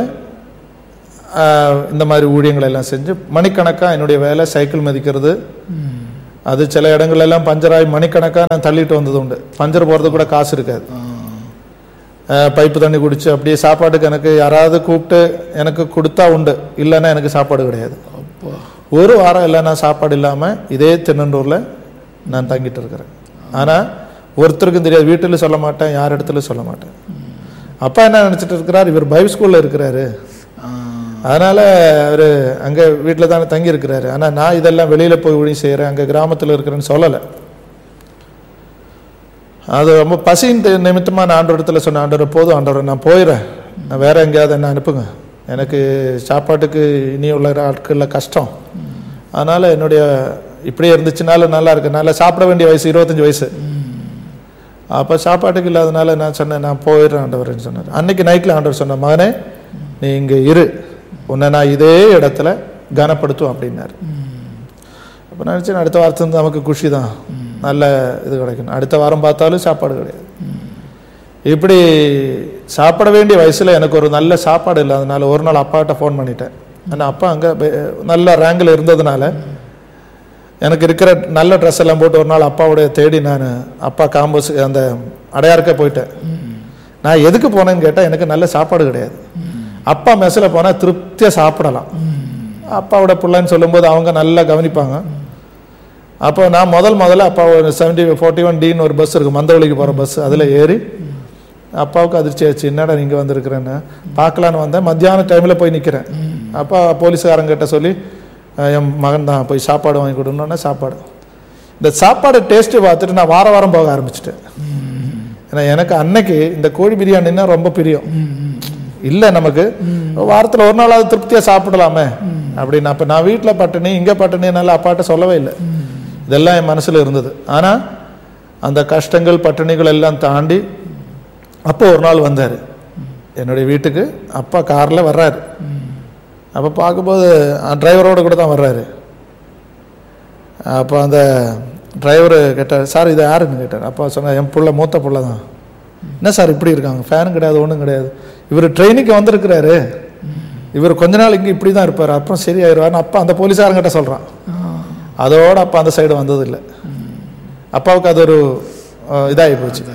இந்த மாதிரி ஊழியங்கள் எல்லாம் செஞ்சு மணிக்கணக்காக என்னுடைய வேலை சைக்கிள் மதிக்கிறது அது சில இடங்கள்ல எல்லாம் பஞ்சராகி மணிக்கணக்காக நான் தள்ளிட்டு வந்தது உண்டு பஞ்சர் போகிறதுக்கு கூட காசு இருக்காது அஹ், பைப்பு தண்ணி குடிச்சு அப்படியே சாப்பாட்டுக்கு எனக்கு யாராவது கூப்பிட்டு எனக்கு கொடுத்தா உண்டு இல்லைன்னா எனக்கு சாப்பாடு கிடையாது ஒரு வாரம் இல்லை நான் சாப்பாடு இல்லாமல் இதே திருநெண்டூரில் நான் தங்கிட்டு இருக்கிறேன் ஆனால் ஒருத்தருக்கும் தெரியாது வீட்டில் சொல்ல மாட்டேன் யார் இடத்துல சொல்ல மாட்டேன் அப்பா என்ன நினச்சிட்டு இருக்கிறார் இவர் பைபிள் ஸ்கூலில் இருக்கிறாரு அதனால அவர் அங்கே வீட்டில் தானே தங்கி இருக்கிறாரு ஆனால் நான் இதெல்லாம் வெளியில் போய் ஊழி செய்கிறேன் அங்கே கிராமத்தில் இருக்கிறேன்னு சொல்லலை அது ரொம்ப பசியின் தெ- நிமித்தமா நான் ஆண்டவர் இடத்துல சொன்ன ஆண்டவர் போதும் ஆண்டவர் நான் போயிடுறேன் நான் வேற எங்கேயாவது என்ன அனுப்புங்க எனக்கு சாப்பாட்டுக்கு இனி உள்ள ஆட்களில் கஷ்டம் அதனால என்னுடைய இப்படியே இருந்துச்சுனாலும் நல்லா இருக்கு நல்லா சாப்பிட வேண்டிய வயசு இருபத்தஞ்சு வயசு அப்போ சாப்பாட்டுக்கு இல்லாதனால நான் சொன்னேன் நான் போயிடுறேன் ஆண்டவர்னு சொன்னார் அன்னைக்கு நைட்டில் ஆண்டவர் சொன்ன மகனே நீ இங்கே இரு உன்னை நான் இதே இடத்துல கனப்படுத்தும் அப்படின்னாரு அப்போ நினச்சேன் அடுத்த வாரத்துலேருந்து நமக்கு குஷி தான் நல்ல இது கிடைக்கும் அடுத்த வாரம் பார்த்தாலும் சாப்பாடு கிடையாது இப்படி சாப்பிட வேண்டிய வயசில் எனக்கு ஒரு நல்ல சாப்பாடு இல்லாதனால ஒரு நாள் அப்பாட்ட ஃபோன் பண்ணிட்டேன் ஆனால் அப்பா அங்கே நல்ல ரேங்கில் இருந்ததுனால எனக்கு இருக்கிற நல்ல ட்ரெஸ் எல்லாம் போட்டு ஒரு நாள் அப்பாவுடைய தேடி நான் அப்பா காம்பஸ் அந்த அடையாருக்கே போயிட்டேன் நான் எதுக்கு போனேன்னு கேட்டால் எனக்கு நல்ல சாப்பாடு கிடையாது அப்பா மெஸ்ஸில் போனால் திருப்தியாக சாப்பிடலாம் அப்பாவோட பிள்ளைன்னு சொல்லும்போது அவங்க நல்லா கவனிப்பாங்க அப்போ நான் முதல் முதல்ல அப்பா ஒரு செவன்டி ஃபோர்ட்டி ஒன் டின்னு ஒரு பஸ் இருக்குது மந்தவழிக்கு போகிற பஸ் அதில் ஏறி அப்பாவுக்கு அதிர்ச்சி ஆச்சு என்னடா நீங்கள் வந்திருக்கிறேன்னு பார்க்கலான்னு வந்தேன் மத்தியான டைமில் போய் நிற்கிறேன் அப்பா போலீஸ்காரங்கிட்ட சொல்லி அஹ், என் மகன் தான் போய் சாப்பாடு வாங்கி கொடுன்னோன்னே சாப்பாடு இந்த சாப்பாடு டேஸ்ட்டு பார்த்துட்டு நான் வார வாரம் போக ஆரம்பிச்சிட்டேன் ஏன்னா எனக்கு அன்னைக்கு இந்த கோழி பிரியாணின்னா ரொம்ப பிரியம் இல்லை நமக்கு வாரத்தில் ஒரு நாளாவது திருப்தியாக சாப்பிடலாமே அப்படின்னு அப்போ நான் வீட்டில் பட்டினி இங்கே பட்டினினால அப்பாட்ட சொல்லவே இல்லை இதெல்லாம் என் மனசில் இருந்தது ஆனால் அந்த கஷ்டங்கள் பட்டினிகள் எல்லாம் தாண்டி அப்போ ஒரு நாள் வந்தார் என்னுடைய வீட்டுக்கு அப்பா காரில் வர்றாரு அப்போ பார்க்கும்போது டிரைவரோட கூட தான் வர்றாரு அப்போ அந்த டிரைவர் கேட்டார் சார் இது யாருன்னு கேட்டார் அப்பா சொன்னார் என் புள்ள மூத்த புள்ள தான் என்ன சார் இப்படி இருக்காங்க ஃபேன் கிடையாது ஒன்றும் கிடையாது இவர் ட்ரெயினுக்கு வந்திருக்கிறாரு இவர் கொஞ்ச நாள் இங்கே இப்படி தான் இருப்பார் அப்புறம் சரியாயிருவார்னு அப்பா அந்த போலீஸாரங்கிட்ட சொல்கிறான் அதோட அப்பா அந்த சைடு வந்ததில்லை அப்பாவுக்கு அது ஒரு அஹ், இதாகி போச்சு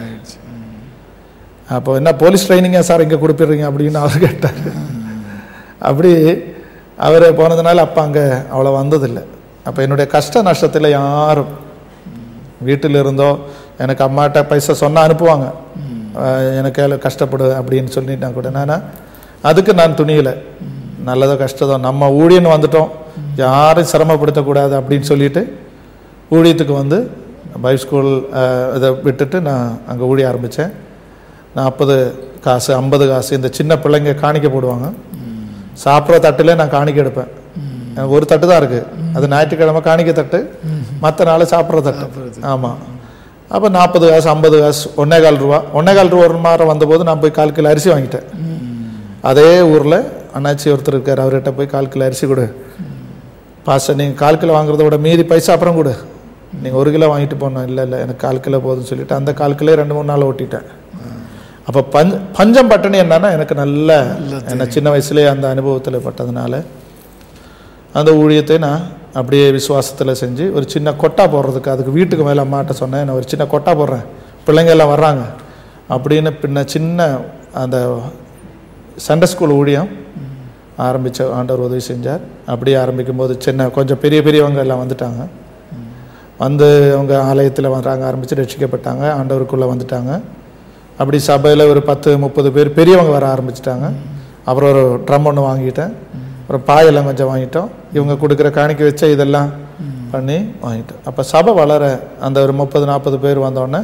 அப்போ என்ன போலீஸ் ட்ரைனிங்கா சார் இங்கே கொடுப்பிடுறீங்க அப்படின்னு அவர் கேட்டார் அப்படி அவர் போனதுனால அப்பா அங்கே அவ்வளோ வந்ததில்லை அப்போ என்னுடைய கஷ்ட நஷ்டத்தில் யாரும் வீட்டில் இருந்தோ எனக்கு அம்மாட்ட பைசா சொன்னால் அனுப்புவாங்க அஹ் எனக்கு ஏழை கஷ்டப்படு அப்படின்னு சொல்லிட்டா கூட நான் அதுக்கு நான் துணியலை நல்லதோ கஷ்டதோ நம்ம ஊழியன்னு வந்துட்டோம் யாரையும் சிரமப்படுத்தக்கூடாது அப்படின்னு சொல்லிட்டு ஊழியத்துக்கு வந்து பைப் ஸ்கூல் அஹ், இதை விட்டுட்டு நான் அங்கே ஊழிய ஆரம்பித்தேன் நாற்பது காசு ஐம்பது காசு இந்த சின்ன பிள்ளைங்க காணிக்க போடுவாங்க சாப்பிட்ற தட்டிலே நான் காணிக்க எடுப்பேன் எனக்கு ஒரு தட்டு தான் இருக்குது அது ஞாயிற்றுக்கிழமை காணிக்க தட்டு மற்ற நாள் சாப்பிட்ற தட்டு ஆமாம் அப்போ நாற்பது காசு ஐம்பது காசு ஒன்னே கால் ரூபா ஒன்னே கால் ரூபா ஒரு மாதம் வந்தபோது நான் போய் கால் கிலோ அரிசி வாங்கிட்டேன் அதே ஊரில் அண்ணாச்சி ஒருத்தர் இருக்கார் அவர்கிட்ட போய் கால் கிலோ அரிசி கொடு பாஸ்டர் நீங்கள் கால் கிலோ வாங்குறத விட மீதி பைசா அப்புறம் கொடு நீங்கள் ஒரு கிலோ வாங்கிட்டு போனோம் இல்லை இல்லை எனக்கு கால் கிலோ போதும்னு சொல்லிட்டு அந்த கால் கிலோ ரெண்டு மூணு நாள் ஓட்டிட்டேன் அப்போ பஞ்ச பஞ்சம் பட்டினி என்னன்னா எனக்கு நல்ல என்ன சின்ன வயசுலேயே அந்த அனுபவத்தில் பட்டதுனால அந்த ஊழியத்தை நான் அப்படியே விசுவாசத்தில் செஞ்சு ஒரு சின்ன கொட்டா போடுறதுக்கு அதுக்கு வீட்டுக்கு மேலே அம்மாட்ட சொன்னேன் நான் ஒரு சின்ன கொட்டா போடுறேன் பிள்ளைங்க எல்லாம் வர்றாங்க அப்படின்னு பின்ன சின்ன அந்த சண்டே ஸ்கூல் ஊழியம் ஆரம்பித்த ஆண்டவர் உதவி செஞ்சார் அப்படியே ஆரம்பிக்கும் போது சின்ன கொஞ்சம் பெரிய பெரியவங்க எல்லாம் வந்துட்டாங்க வந்து அவங்க ஆலயத்தில் வர்றாங்க ஆரம்பித்து ரட்சிக்கப்பட்டாங்க ஆண்டவருக்குள்ளே வந்துட்டாங்க அப்படி சபையில் ஒரு பத்து முப்பது பேர் பெரியவங்க வர ஆரம்பிச்சிட்டாங்க அப்புறம் ஒரு ட்ரம் ஒன்று வாங்கிட்டேன் அப்புறம் பாயெல்லாம் கொஞ்சம் வாங்கிட்டோம் இவங்க கொடுக்குற காணிக்கை வச்ச இதெல்லாம் பண்ணி வாங்கிட்டோம் அப்போ சபை வளர அந்த ஒரு முப்பது நாற்பது பேர் வந்தோடனே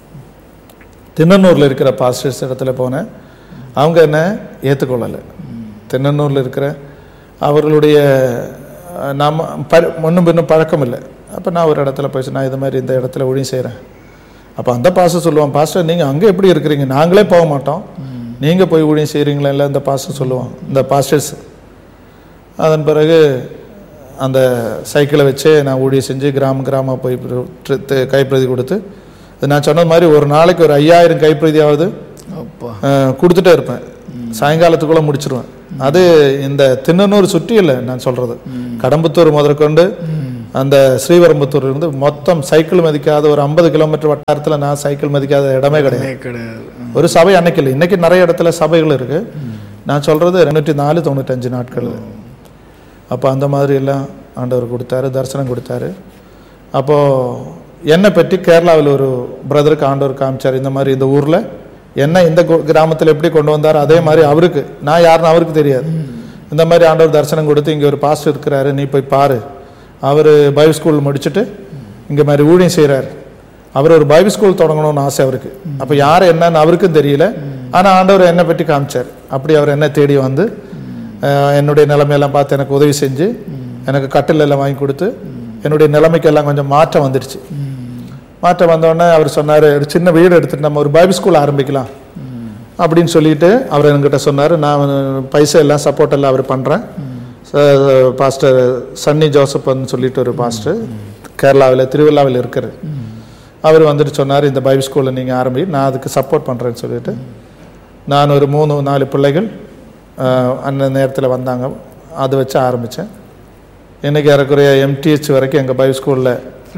திண்ணனூரில் இருக்கிற பாஸ்டர்ஸ் இடத்துல போனேன் அவங்க என்ன ஏற்றுக்கொள்ளலை திண்ணனூரில் இருக்கிற அவர்களுடைய அஹ், நாம ப முன்னும் பின்னும் பழக்கம் இல்லை அப்போ நான் ஒரு இடத்துல போய் நான் இது மாதிரி இந்த இடத்துல ஒழியும் செய்கிறேன் அப்போ அந்த பாஸ்டர் சொல்லுவான் பாஸ்டர் நீங்கள் அங்கே எப்படி இருக்கிறீங்க நாங்களே போக மாட்டோம் நீங்கள் போய் ஊழியம் செய்கிறீங்களா இல்லை இந்த பாஸ்டர் சொல்லுவான் இந்த பாஸ்டர்ஸ் அதன் பிறகு அந்த சைக்கிளை வச்சு நான் ஊழியம் செஞ்சு கிராம கிராமம் போய் பிர- ட்ரி- தி- கைப்பிரதி கொடுத்து இது நான் சொன்ன மாதிரி ஒரு நாளைக்கு ஒரு ஐயாயிரம் கைப்பிரதியாவது அப்பா அஹ், கொடுத்துட்டே இருப்பேன் சாயங்காலத்துக்குள்ளே முடிச்சிருவேன் அது இந்த திண்ணனூர் சுற்றி இல்லை நான் சொல்கிறது கடம்பத்தூர் முதற்கொண்டு அந்த ஸ்ரீவரம்புத்தூர் இருந்து மொத்தம் சைக்கிள் மதிக்காத ஒரு ஐம்பது கிலோமீட்டர் வட்டாரத்தில் நான் சைக்கிள் மதிக்காத இடமே கிடையாது கிடையாது ஒரு சபை அன்னைக்கு இல்லை இன்னைக்கு நிறைய இடத்துல சபைகள் இருக்கு நான் சொல்றது ரெண்டு நாலு தொண்ணூத்தஞ்சு நாட்கள் அப்போ அந்த மாதிரி எல்லாம் ஆண்டவர் கொடுத்தாரு தரிசனம் கொடுத்தாரு அப்போ என்னை பற்றி கேரளாவில் ஒரு பிரதருக்கு ஆண்டவர் காமிச்சார் இந்த மாதிரி இந்த ஊர்ல என்ன இந்த கு- கிராமத்தில் எப்படி கொண்டு வந்தார் அதே மாதிரி அவருக்கு நான் யாருன்னு அவருக்கு தெரியாது இந்த மாதிரி ஆண்டவர் தரிசனம் கொடுத்து இங்கே ஒரு பாஸ்டர் இருக்கிறாரு நீ போய் பாரு அவர் பைபிள் ஸ்கூல் முடிச்சுட்டு இங்கே மாதிரி ஊழியம் செய்கிறார் அவர் ஒரு பைபிள் ஸ்கூல் தொடங்கணும்னு ஆசை அவருக்கு அப்போ யார் என்னன்னு அவருக்கும் தெரியல ஆனால் ஆண்டவர் என்னை பற்றி காமிச்சார் அப்படி அவர் என்ன தேடி வந்து அஹ், என்னுடைய நிலைமையெல்லாம் பார்த்து எனக்கு உதவி செஞ்சு எனக்கு கட்டில் எல்லாம் வாங்கி கொடுத்து என்னுடைய நிலைமைக்கெல்லாம் கொஞ்சம் மாற்றம் வந்துடுச்சு மாற்றம் வந்தோடனே அவர் சொன்னார் ஒரு சின்ன வீடு எடுத்துட்டு நம்ம ஒரு பைபிள் ஸ்கூல் ஆரம்பிக்கலாம் அப்படின்னு சொல்லிட்டு அவர் என்கிட்ட சொன்னார் நான் பைசா எல்லாம் சப்போர்ட் எல்லாம் அவர் பண்ணுறேன் பாஸ்டர் சன்னி ஜோசப்னு சொல்லிட்டு ஒரு பாஸ்டர் கேரளாவில் திருவிழாவில் இருக்கிறார் அவர் வந்துட்டு சொன்னார் இந்த பைபிள் ஸ்கூலில் நீங்கள் ஆரம்பி நான் அதுக்கு சப்போர்ட் பண்ணுறேன்னு சொல்லிட்டு நான் ஒரு மூணு நாலு பிள்ளைகள் அஹ், அந்த நேரத்தில் வந்தாங்க அதை வச்சு ஆரம்பித்தேன் இன்னைக்கு ஏறக்குறைய எம்டிஹெச் வரைக்கும் எங்கள் பைபிள் ஸ்கூலில்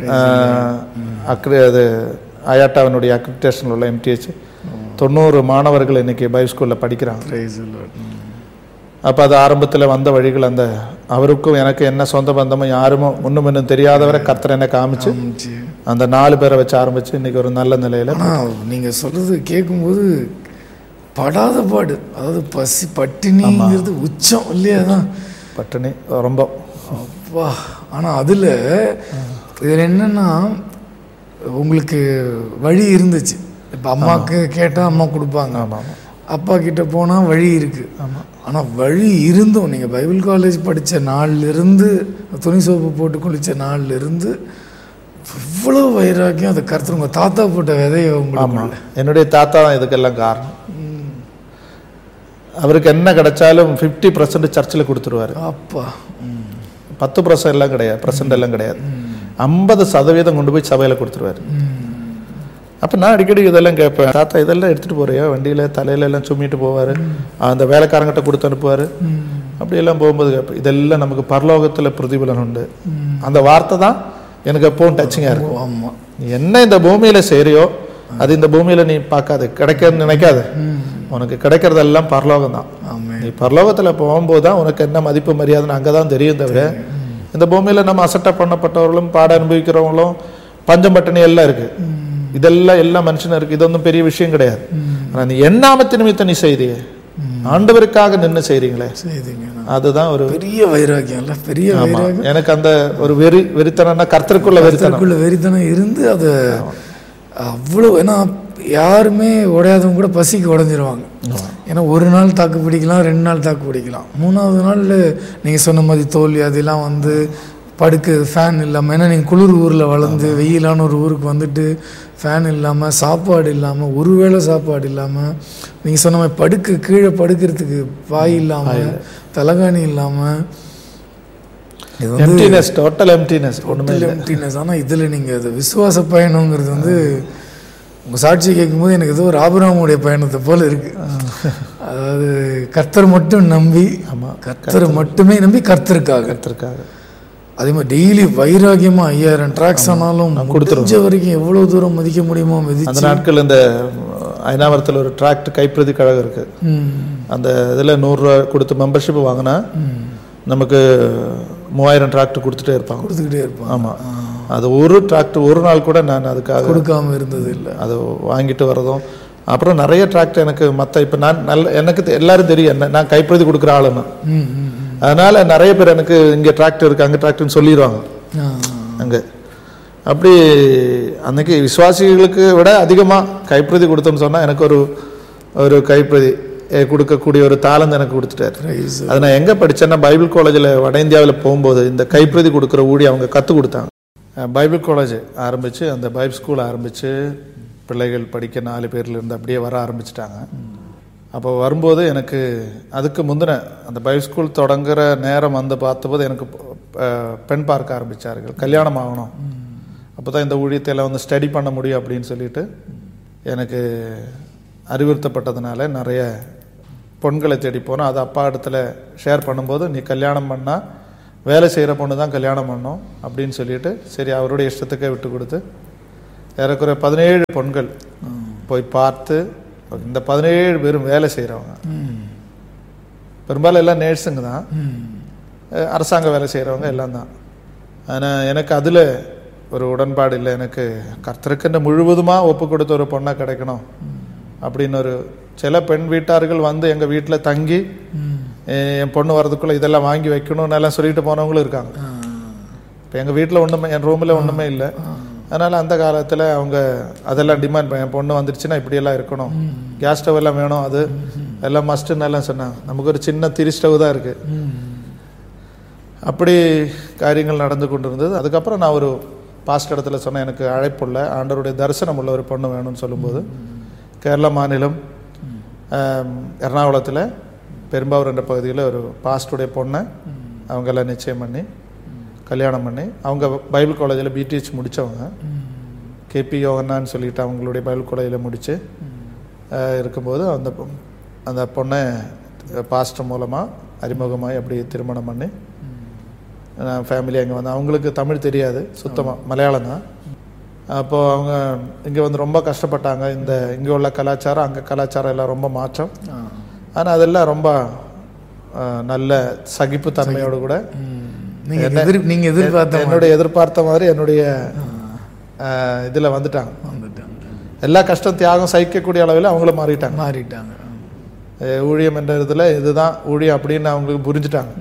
அக்ரி அது அயாட்டாவினுடைய அக்ரிடேஷனில் உள்ள எம்டிஹெச் தொண்ணூறு மாணவர்கள் இன்னைக்கு பைபிள் ஸ்கூலில் படிக்கிறாங்க Praise the Lord. ம். அப்போ அது ஆரம்பத்தில் வந்த வழிகள் அந்த அவருக்கும் எனக்கு என்ன சொந்த பந்தமும் யாருமோ முன்னும் இன்னும் தெரியாதவரை கர்த்தர் என்ன காமிச்சு ஆமாச்சி. அந்த நாலு பேரை வச்சு ஆரம்பிச்சு இன்னைக்கு ஒரு நல்ல நிலையில ஆனா நீங்க சொல்றது கேட்கும்போது படாத பாடு அதாவது பசி பட்டினிங்கிறது உச்சம் இல்லையா தான் பட்டினி ரொம்ப அப்பா ஆனா அதுல இதுல என்னன்னா உங்களுக்கு வழி இருந்துச்சு இப்ப அம்மாக்கு கேட்டா அம்மா கொடுப்பாங்க ஆமாம் ஆமாம் அப்பா கிட்ட போனா வழி இருக்கு ஆனா வழி இருந்தும் நீங்க பைபிள் காலேஜ் படிச்ச நாள்ல இருந்து துணி சோப்பு போட்டு குளிச்ச நாள்ல இருந்து இவ்வளவு வைராக்கியம் அது கருத்து உங்க தாத்தா போட்ட விதைய உங்களுக்கு ஆமாம் என்னுடைய தாத்தா தான் இதுக்கெல்லாம் காரணம் அவருக்கு என்ன கிடைச்சாலும் ஃபிஃப்டி பர்சன்ட் சர்ச்சில் கொடுத்துருவாரு அப்பா ம். பத்து பர்சன்ட் எல்லாம் கிடையாது பர்சன்ட் எல்லாம் கிடையாது ஐம்பது சதவீதம் கொண்டு போய் சபையில் கொடுத்துருவாரு அப்போ நான் அடிக்கடி இதெல்லாம் கேட்பேன் தாத்தா இதெல்லாம் எடுத்துகிட்டு போறியா வண்டியில் தலையில எல்லாம் சும்மிட்டு போவார் அந்த வேலைக்காரங்கிட்ட கொடுத்து அனுப்புவார் அப்படியெல்லாம் போகும்போது கேட்பேன் இதெல்லாம் நமக்கு பரலோகத்தில் பிரதிபலன் உண்டு அந்த வார்த்தை தான் எனக்கு எப்பவும் டச்சிங்காக இருக்கும் ஆமா நீ என்ன இந்த பூமியில செய்றியோ அது இந்த பூமியில நீ பார்க்காத கிடைக்கன்னு நினைக்காத உனக்கு கிடைக்கிறதெல்லாம் பரலோகம் தான் ஆமே நீ பரலோகத்துல போகும்போது தான் உனக்கு என்ன மதிப்பு மரியாதைன்னு அங்கே தான் தெரியும் தவிர இந்த பூமியில நம்ம அசட்டை பண்ணப்பட்டவர்களும் பாட அனுபவிக்கிறவங்களும் பஞ்சம் பட்டினி எல்லாம் இருக்கு இதெல்லாம் எல்லா மனுஷனும் இருக்கு இது ஒன்றும் பெரிய விஷயம் கிடையாது ஆனா நீ எண்ணாமத்து நிமித்தம் நீ செய்தியே ஆண்டவருக்காக நின்று செய்றீங்களே செய்தீங்க அதுதான் ஒரு பெரிய வைராக்கியம் இல்ல பெரிய ஆமா. வைராக்கியம் எனக்கு அந்த ஒரு வெறி வெறித்தனம்னா கர்த்தருக்குள்ள வெறித்தனம் கருத்துக்குள்ள வெறித்தனம் இருந்து அது அவ்வளவு ஏன்னா யாருமே உடையாதவங்க கூட பசிக்கு உடஞ்சிருவாங்க ஏன்னா ஒரு நாள் தாக்கு பிடிக்கலாம் ரெண்டு நாள் தாக்கு பிடிக்கலாம் மூணாவது நாள் நீங்க சொன்ன மாதிரி தோல்வி அதெல்லாம் வந்து படுக்க ஃபேன் இல்லாமல் ஏன்னா நீங்கள் குளிர் ஊரில் வளர்ந்து வெயிலான ஒரு ஊருக்கு வந்துட்டு ஃபேன் இல்லாமல் சாப்பாடு இல்லாமல் ஒரு வேளை சாப்பாடு இல்லாமல் நீங்கள் சொன்ன மாதிரி படுக்க கீழே படுக்கிறதுக்கு பாய் இல்லாமல் தலகாணி இல்லாமல் இது வந்து எம்டினஸ் டோட்டல் எம்டினஸ் ஒண்ணுமே டோட்டல் எம்டினஸ் ஆனால் இதில் நீங்கள் அது விசுவாச பயணங்கிறது வந்து உங்கள் சாட்சி கேட்கும்போது எனக்கு ஏதோ ஒரு ஆபிரகாமுடைய பயணத்தை போல இருக்கு அதாவது கர்த்தர் மட்டும் நம்பி ஆமாம் கர்த்தரை மட்டுமே நம்பி கர்த்தருக்காக கர்த்தருக்காக அதே மாதிரி டெய்லி வைராகியமா ஐயாயிரம் ட்ராக்ஸ் ஆனாலும் முடிஞ்ச வரைக்கும் எவ்வளவு தூரம் மதிக்க முடியுமோ அந்த மதிச்சு நாட்கள் இந்த ஐநாவரத்தில் ஒரு டிராக்ட் கைப்பிரதி கழகம் இருக்கு ம், அந்த இதில் நூறுரூவா கொடுத்து மெம்பர்ஷிப் வாங்கினா நமக்கு மூவாயிரம் டிராக்ட் கொடுத்துட்டே இருப்பாங்க கொடுத்துக்கிட்டே இருப்பான் ஆமாம் அது ஒரு டிராக்ட் ஒரு நாள் கூட நான் அதுக்காக கொடுக்காம இருந்தது இல்லை அது வாங்கிட்டு வரதும் அப்புறம் நிறைய டிராக்ட் எனக்கு மற்ற இப்போ நான் நல்ல எனக்கு தெ- எல்லாரும் தெரியும் என்ன நான் கைப்பிரதி கொடுக்குற ஆளுன்னு ம், ம், ம். அதனால நிறைய பேர் எனக்கு இங்கே டிராக்டர் இருக்கு அங்கே டிராக்டர்னு சொல்லிடுவாங்க ஆ, அங்கே அப்படி அன்னைக்கு விசுவாசிகளுக்கு விட அதிகமாக கைப்பிரதி கொடுத்தோம்னு சொன்னால் எனக்கு ஒரு ஒரு கைப்பிரதி அஹ், கொடுக்கக்கூடிய ஒரு தாளந்து எனக்கு கொடுத்துட்டாரு praise. அது நான் எங்கே படித்தேன்னா பைபிள் காலேஜில் வட இந்தியாவில் போகும்போது இந்த கைப்பிரதி கொடுக்குற ஊடி அவங்க கற்றுக் கொடுத்தாங்க அஹ், பைபிள் காலேஜ் ஆரம்பித்து அந்த பைபிள் ஸ்கூல் ஆரம்பித்து பிள்ளைகள் படிக்க நாலு பேர்ல இருந்து அப்படியே வர ஆரம்பிச்சிட்டாங்க அப்போ வரும்போது எனக்கு அதுக்கு முந்தின அந்த பைபிள் ஸ்கூல் தொடங்குற நேரம் வந்து பார்த்தபோது எனக்கு அஹ், பெண் பார்க்க ஆரம்பித்தார்கள் கல்யாணம் ஆகணும் அப்போ தான் இந்த ஊழியத்தை எல்லாம் வந்து ஸ்டடி பண்ண முடியும் அப்படின்னு சொல்லிட்டு எனக்கு அறிவுறுத்தப்பட்டதுனால நிறைய பொண்களை தேடி போனோம் அது அப்பா இடத்துல ஷேர் பண்ணும்போது நீ கல்யாணம் பண்ணால் வேலை செய்கிற பொண்ணு தான் கல்யாணம் பண்ணோம் அப்படின்னு சொல்லிட்டு சரி அவருடைய இஷ்டத்துக்கே விட்டு கொடுத்து ஏறக்குறைய பதினேழு பொண்கள் போய் பார்த்து இந்த பதினேழு பேரும் வேலை செய்கிறவங்க ம், பெரும்பாலும் எல்லாம் நேர்ஸுங்க தான் ம். அஹ் அரசாங்க வேலை செய்கிறவங்க எல்லாம் தான் ஆனால் எனக்கு அதில் ஒரு உடன்பாடு இல்லை எனக்கு கர்த்தருக்குன்னு முழுவதுமாக ஒப்பு கொடுத்த ஒரு பொண்ணாக கிடைக்கணும் அப்படின்னு ஒரு சில பெண் வீட்டார்கள் வந்து எங்கள் வீட்டில் தங்கி ம். அஹ் என் பொண்ணு வரதுக்குள்ளே இதெல்லாம் வாங்கி வைக்கணும்னு எல்லாம் சொல்லிட்டு போனவங்களும் இருக்காங்க ஆ, இப்போ எங்கள் வீட்டில் ஒன்றுமே என் ரூமில் ஒன்றுமே இல்லை அதனால் அந்த காலத்தில் அவங்க அதெல்லாம் டிமாண்ட் பண்ண என் பொண்ணு வந்துருச்சுன்னா இப்படியெல்லாம் இருக்கணும் கேஸ் ஸ்டவ் எல்லாம் வேணும் அது எல்லாம் மஸ்ட்டுன்னு எல்லாம் சொன்னாங்க நமக்கு ஒரு சின்ன திரி ஸ்டவ் தான் இருக்குது ம். அப்படி காரியங்கள் நடந்து கொண்டிருந்தது அதுக்கப்புறம் நான் ஒரு பாஸ்ட் இடத்துல சொன்னேன் எனக்கு அழைப்புள்ள ஆண்டவருடைய தரிசனம் உள்ள ஒரு பொண்ணு வேணும்னு சொல்லும்போது கேரளா மாநிலம் ஆம், எர்ணாகுளத்தில் பெரும்பாவூர் என்ற பகுதியில் ஒரு பாஸ்டுடைய பொண்ணை அவங்க எல்லாம் நிச்சயம் பண்ணி கல்யாணம் பண்ணி அவங்க பைபிள் காலேஜில் பிடிஹெச் முடித்தவங்க கேபி யோகன்னான்னு சொல்லிட்டு அவங்களுடைய பைபிள் காலேஜில் முடித்து இருக்கும்போது அந்த பொ- அந்த பொண்ணை பாஸ்டர் மூலமாக அறிமுகமாகி அப்படி திருமணம் பண்ணி நான் ஃபேமிலி அங்கே வந்து அவங்களுக்கு தமிழ் தெரியாது சுத்தமாக மலையாளம் தான் அப்போது அவங்க இங்கே வந்து ரொம்ப கஷ்டப்பட்டாங்க இந்த இங்கே உள்ள கலாச்சாரம் அங்கே கலாச்சாரம் எல்லாம் ரொம்ப மாற்றம் ஆ. ஆனால் அதெல்லாம் ரொம்ப அஹ், நல்ல சகிப்புத்தன்மையோடு கூட ம். நீங்க எதிர் நீங்க எதிர்பார்த்த என்னுடைய எதிர்பார்த்த மாதிரி என்னுடைய இதில் வந்துட்டாங்க வந்துட்டாங்க எல்லா கஷ்டம் தியாகம் சகிக்கக்கூடிய அளவில் அவங்களும் மாறிட்டாங்க மாறிட்டாங்க அஹ், ஊழியம் என்ற இதில் இதுதான் ஊழியம் அப்படின்னு அவங்களுக்கு புரிஞ்சுட்டாங்க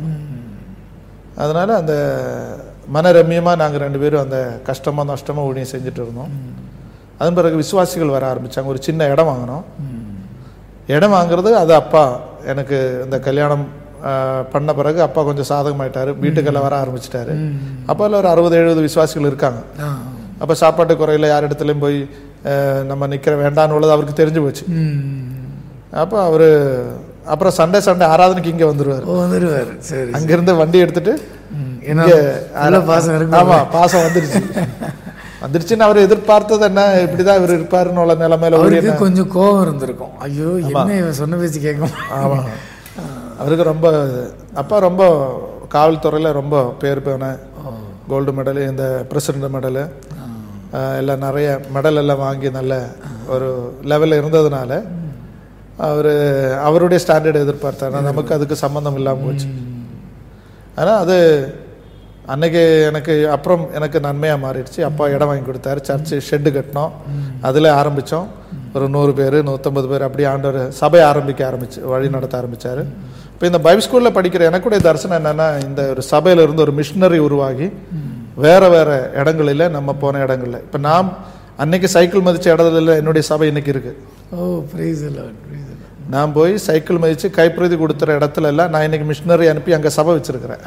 அதனால் அந்த மனரம்யமாக நாங்கள் ரெண்டு பேரும் அந்த கஷ்டமாக நஷ்டமாக ஊழியம் செஞ்சுட்டு இருந்தோம் அதன் பிறகு விசுவாசிகள் வர ஆரம்பித்தாங்க ஒரு சின்ன இடம் வாங்கினோம் இடம் வாங்குறது அது அப்பா எனக்கு இந்த கல்யாணம் ஆஹ், பண்ண பிறகு அப்பா கொஞ்சம் சாதகமாயிட்டாரு வீட்டுக்கெல்லாம் வர ஆரம்பிச்சிட்டாரு அப்போ அதில் ஒரு அறுபது எழுபது விசுவாசிகள் இருக்காங்க ஆ. அப்போ சாப்பாட்டு குறையில யார் இடத்துலையும் போய் அஹ், நம்ம நிற்கிற வேண்டான்னு உள்ளது அவருக்கு தெரிஞ்சு போச்சு ம். அப்போ அவர் அப்புறம் சண்டே சண்டே ஆராதனைக்கு இங்கே வந்துடுவார் ஓ வந்துருவாரு சரி அங்கிருந்து வண்டி எடுத்துட்டு ம். ஏன்னா இங்க நல்ல பாசம் இருக்கு ஆமா பாசம் வந்துருச்சு வந்துருச்சுன்னு அவர் எதிர்பார்த்தது என்ன இப்படிதான் இவர் இருப்பாருன்னு உள்ள நிலைமையில ஊழியர் அவருக்கு கொஞ்சம் கோபம் இருந்திருக்கும் ஐயோ என்ன இவன் சொன்ன பேச்சு கேட்க ஆமா அவருக்கு ரொம்ப அப்பா ரொம்ப காவல்துறையில ரொம்ப பேர் போன கோல்டு மெடலு இந்த பிரசிடண்ட் மெடலு எல்லாம் நிறைய மெடல் எல்லாம் வாங்கி நல்ல ஒரு லெவலில் இருந்ததுனால அவர் அவருடைய ஸ்டாண்டர்ட் எதிர்பார்த்தார் ஆனா நமக்கு அதுக்கு சம்மந்தம் இல்லாமல் போச்சு ஆனால் அது அன்னைக்கு எனக்கு அப்புறம் எனக்கு நன்மையாக மாறிடுச்சு அப்பா இடம் வாங்கி கொடுத்தாரு சர்ச்சு ஷெட்டு கட்டினோம் அதில் ஆரம்பித்தோம் ஒரு நூறு பேர் நூற்றம்பது பேர் அப்படி ஆண்டவர் சபை ஆரம்பிக்க ஆரம்பிச்சு வழி நடத்த ஆரம்பிச்சாரு இப்போ இந்த பைபிள் ஸ்கூலில் படிக்கிற எனக்குடைய தரிசனம் என்னன்னா இந்த ஒரு சபையில இருந்து ஒரு மிஷினரி உருவாகி வேற வேற இடங்களில் நம்ம போன இடங்கள்ல இப்போ நாம் அன்னைக்கு சைக்கிள் மதிச்ச இடத்துல என்னுடைய சபை இன்னைக்கு இருக்கு ஓ பிரைஸ் எல்லாம் பிரைஸ் எல்லாம் நான் போய் சைக்கிள் மதிச்சு கைப்பிரதி கொடுத்துற இடத்துல எல்லாம் நான் இன்னைக்கு மிஷினரி அனுப்பி அங்கே சபை வச்சிருக்கிறேன்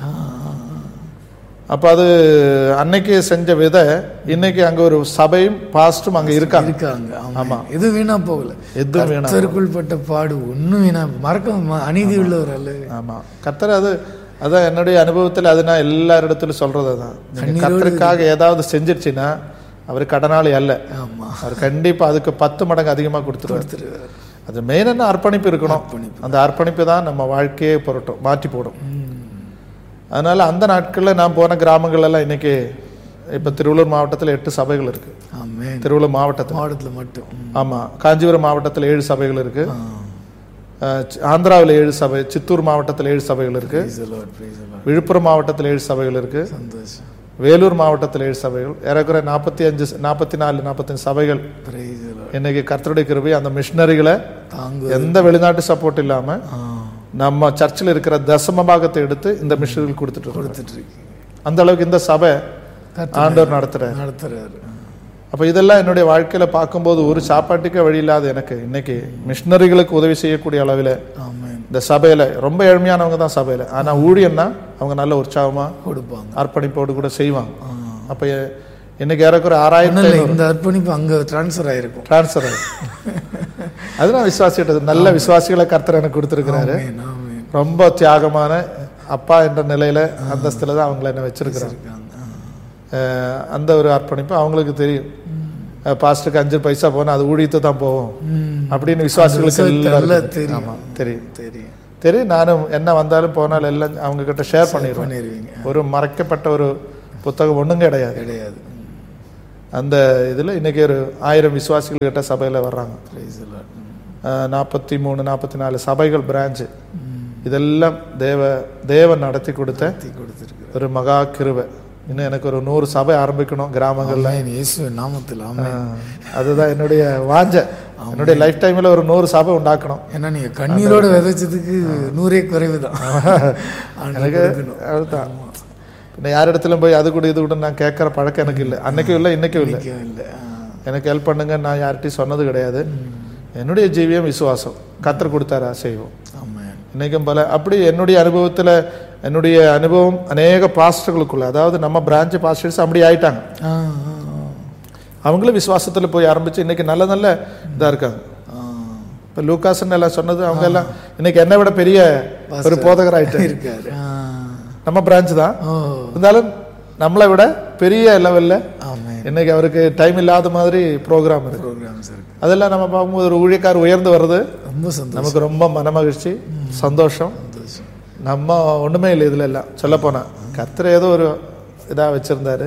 அப்போ அது அன்னைக்கு செஞ்ச விதை இன்னைக்கு அங்கே ஒரு சபையும் பாஸ்டும் அங்கே இருக்காங்க இருக்காங்க ஆமா ஆமா. எது வீணா போகல எதுவும் வீணா கர்த்தருக்குள் பட்ட பாடு ஒண்ணும் வீணா மறக்க ம- அநீதி உள்ளவர் அல்ல ஆமா கத்தர் அது அதான் என்னுடைய அனுபவத்தில் அது நான் எல்லா இடத்துலையும் சொல்றது தான் நீங்க கத்தருக்காக ஏதாவது செஞ்சிருச்சுன்னா அவர் கடனாளி அல்ல ஆமா அவர் கண்டிப்பா அதுக்கு பத்து மடங்கு அதிகமா கொடுத்துருவார் கொடுத்துருவாரு. அது மெயின் என்ன அர்ப்பணிப்பு இருக்கணும் அந்த அர்ப்பணிப்பு தான் நம்ம வாழ்க்கையே புரட்டும் மாற்றி போடும் அதனால அந்த நாட்களில் நான் போன கிராமங்கள் எல்லாம் இன்னைக்கு இப்போ திருவள்ளூர் மாவட்டத்தில் எட்டு சபைகள் இருக்கு ஆமென் திருவள்ளூர் மாவட்டத்தில் மாவட்டத்துல மட்டும் ம். ஆமா காஞ்சிபுரம் மாவட்டத்தில் ஏழு சபைகள் இருக்கு அஹ், சி- ஆந்திராவில் ஏழு சபை சித்தூர் மாவட்டத்தில் ஏழு சபைகள் இருக்கு Praise the Lord, praise the Lord. Villupuram மாவட்டத்தில் ஏழு சபைகள் இருக்கு சந்தோஷம் வேலூர் மாவட்டத்தில் ஏழு சபைகள் ஏறக்குறை நாற்பத்தி அஞ்சு நாற்பத்தி நாலு நாற்பத்தஞ்சு சபைகள் Praise the Lord. இன்னைக்கு கர்த்தருடைய கிருபை அந்த மிஷினரிகளை தாங்கு எந்த வெளிநாட்டு சப்போர்ட் இல்லாம ஆ, நம்ம சர்ச்சில் இருக்கிற தசம பாகத்தை எடுத்து இந்த மிஷினரிகள் கொடுத்துட்டு இருக்கோம் கொடுத்துட்டு இருக்கு அந்த அளவுக்கு இந்த சபை கர்த்தர் ஆண்டவர் நடத்துறாரு நடத்துறாரு அப்ப இதெல்லாம் என்னுடைய வாழ்க்கையில பார்க்கும்போது ஒரு சாப்பாட்டுக்கே வழி இல்லாத எனக்கு இன்னைக்கு மிஷினரிகளுக்கு உதவி செய்யக்கூடிய அளவில் ஆமென் இந்த சபையில ரொம்ப ஏழ்மையானவங்க தான் சபையில ஆனா ஊழியம்னா அவங்க நல்ல உற்சாகமா கொடுப்பாங்க அர்ப்பணிப்போடு கூட செய்வாங்க அப்ப எ- இன்னைக்கு ஏறக்குறை ஆறாயிரத்தி ஒண்ணும் இல்ல, இந்த அர்ப்பணிப்பு அங்க டிரான்ஸ்ஃபர் ஆயிருக்கும் டிரான்ஸ்ஃபர் அது நான் விசுவாசிட்டது நல்ல விசுவாசிகளை கர்த்தர் எனக்கு கொடுத்துருக்கிறாரு ஆமென், ஆமென். ரொம்ப தியாகமான அப்பா என்ற நிலையில அந்தஸ்துல தான் அவங்கள என்ன வச்சிருக்கிறாங்க இருக்காங்க. ஆ. அஹ் அந்த ஒரு அர்ப்பணிப்பு அவங்களுக்கு தெரியும் அஹ் பாஸ்டருக்கு அஞ்சு பைசா போனா அது ஊழியத்தை தான் போவோம் ம். அப்படின்னு விசுவாசிகளுக்கு விசுவாசத்தை எல்லாம் நல்லா இருக்கு. தெரியும். ஆமா தெரியும் தெரியும் தெரியும் நானும் என்ன வந்தாலும் போனாலும் எல்லாம் அவங்க கிட்ட ஷேர் பண்ணிடுவேன் பண்ணிருவீங்க ஒரு மறைக்கப்பட்ட ஒரு புத்தகம் ஒண்ணும் கிடையாது கிடையாது அந்த இதுல இன்னைக்கு ஒரு ஆயிரம் விசுவாசிகள் கிட்ட சபையில வர்றாங்க Praise the Lord. நாற்பத்தி மூணு நாற்பத்தி நாலு சபைகள் பிரான்ச்சு இதெல்லாம் தேவ தேவன் நடத்தி கொடுத்த நடத்தி கொடுத்திருக்கிறார். ஒரு மகா கிருபை இன்னும் எனக்கு ஒரு நூறு சபை ஆரம்பிக்கணும் கிராமங்கள்ல ஆமென். இயேசுவின் நாமத்தில் ஆமென். ஆஹ், அதுதான் என்னுடைய வாஞ்ச என்னுடைய லைஃப் டைம்ல ஒரு நூறு சபை உண்டாக்கணும் ஏன்னா நீங்க கண்ணீரோட விதைச்சதுக்கு நூறே குறைவுதான் எனக்கு அதுதான் பின்ன யார் இடத்துலயும் போய் அது கூட இது கூட நான் கேட்கற பழக்கம் எனக்கு இல்லை அன்னைக்கும் இல்லை இன்னைக்கும் இல்லை ஆண்டவருக்கு இல்லை ஆ. எனக்கு ஹெல்ப் பண்ணுங்க நான் யார்கிட்டயும் சொன்னது கிடையாது என்னுடைய ஜீவியம் விசுவாசம் கத்தர் கொடுத்தாரா செய்வோம் ஆமென். இன்னைக்கும் பல அப்படி என்னுடைய அனுபவத்துல என்னுடைய அனுபவம் அநேக பாஸ்டர்களுக்குள்ள அதாவது நம்ம பிரான்ச் பாஸ்டர்ஸ் அப்படி ஆயிட்டாங்க ஆ, ஆ, அவங்களும் விசுவாசத்துல போய் ஆரம்பிச்சு இன்னைக்கு நல்ல நல்ல இதா இருக்காங்க ஆ. இப்போ லூகாஸ்ன்னு எல்லாம் சொன்னது அவங்க எல்லாம் இன்னைக்கு என்னை விட பெரிய ஒரு போதகர் ஆயிட்டாரு இருக்காரு ஆ. நம்ம பிரான்ச் தான் ஓ இருந்தாலும் நம்மளை விட பெரிய லெவல்ல ஆமென் இன்னைக்கு அவருக்கு டைம் இல்லாத மாதிரி ப்ரோக்ராம் இருக்கு ப்ரோக்ராம்ஸ் இருக்கு அதெல்லாம் நம்ம பார்க்கும்போது ஒரு ஊழியக்கார் உயர்ந்து வர்றது ரொம்ப சந்தோஷம் நமக்கு ரொம்ப மனமகிழ்ச்சி சந்தோஷம் சந்தோஷம் நம்ம ஒண்ணுமே இல்லை இதுல எல்லாம் சொல்ல போனா கர்த்தர் ஏதோ ஒரு இதா வச்சிருந்தாரு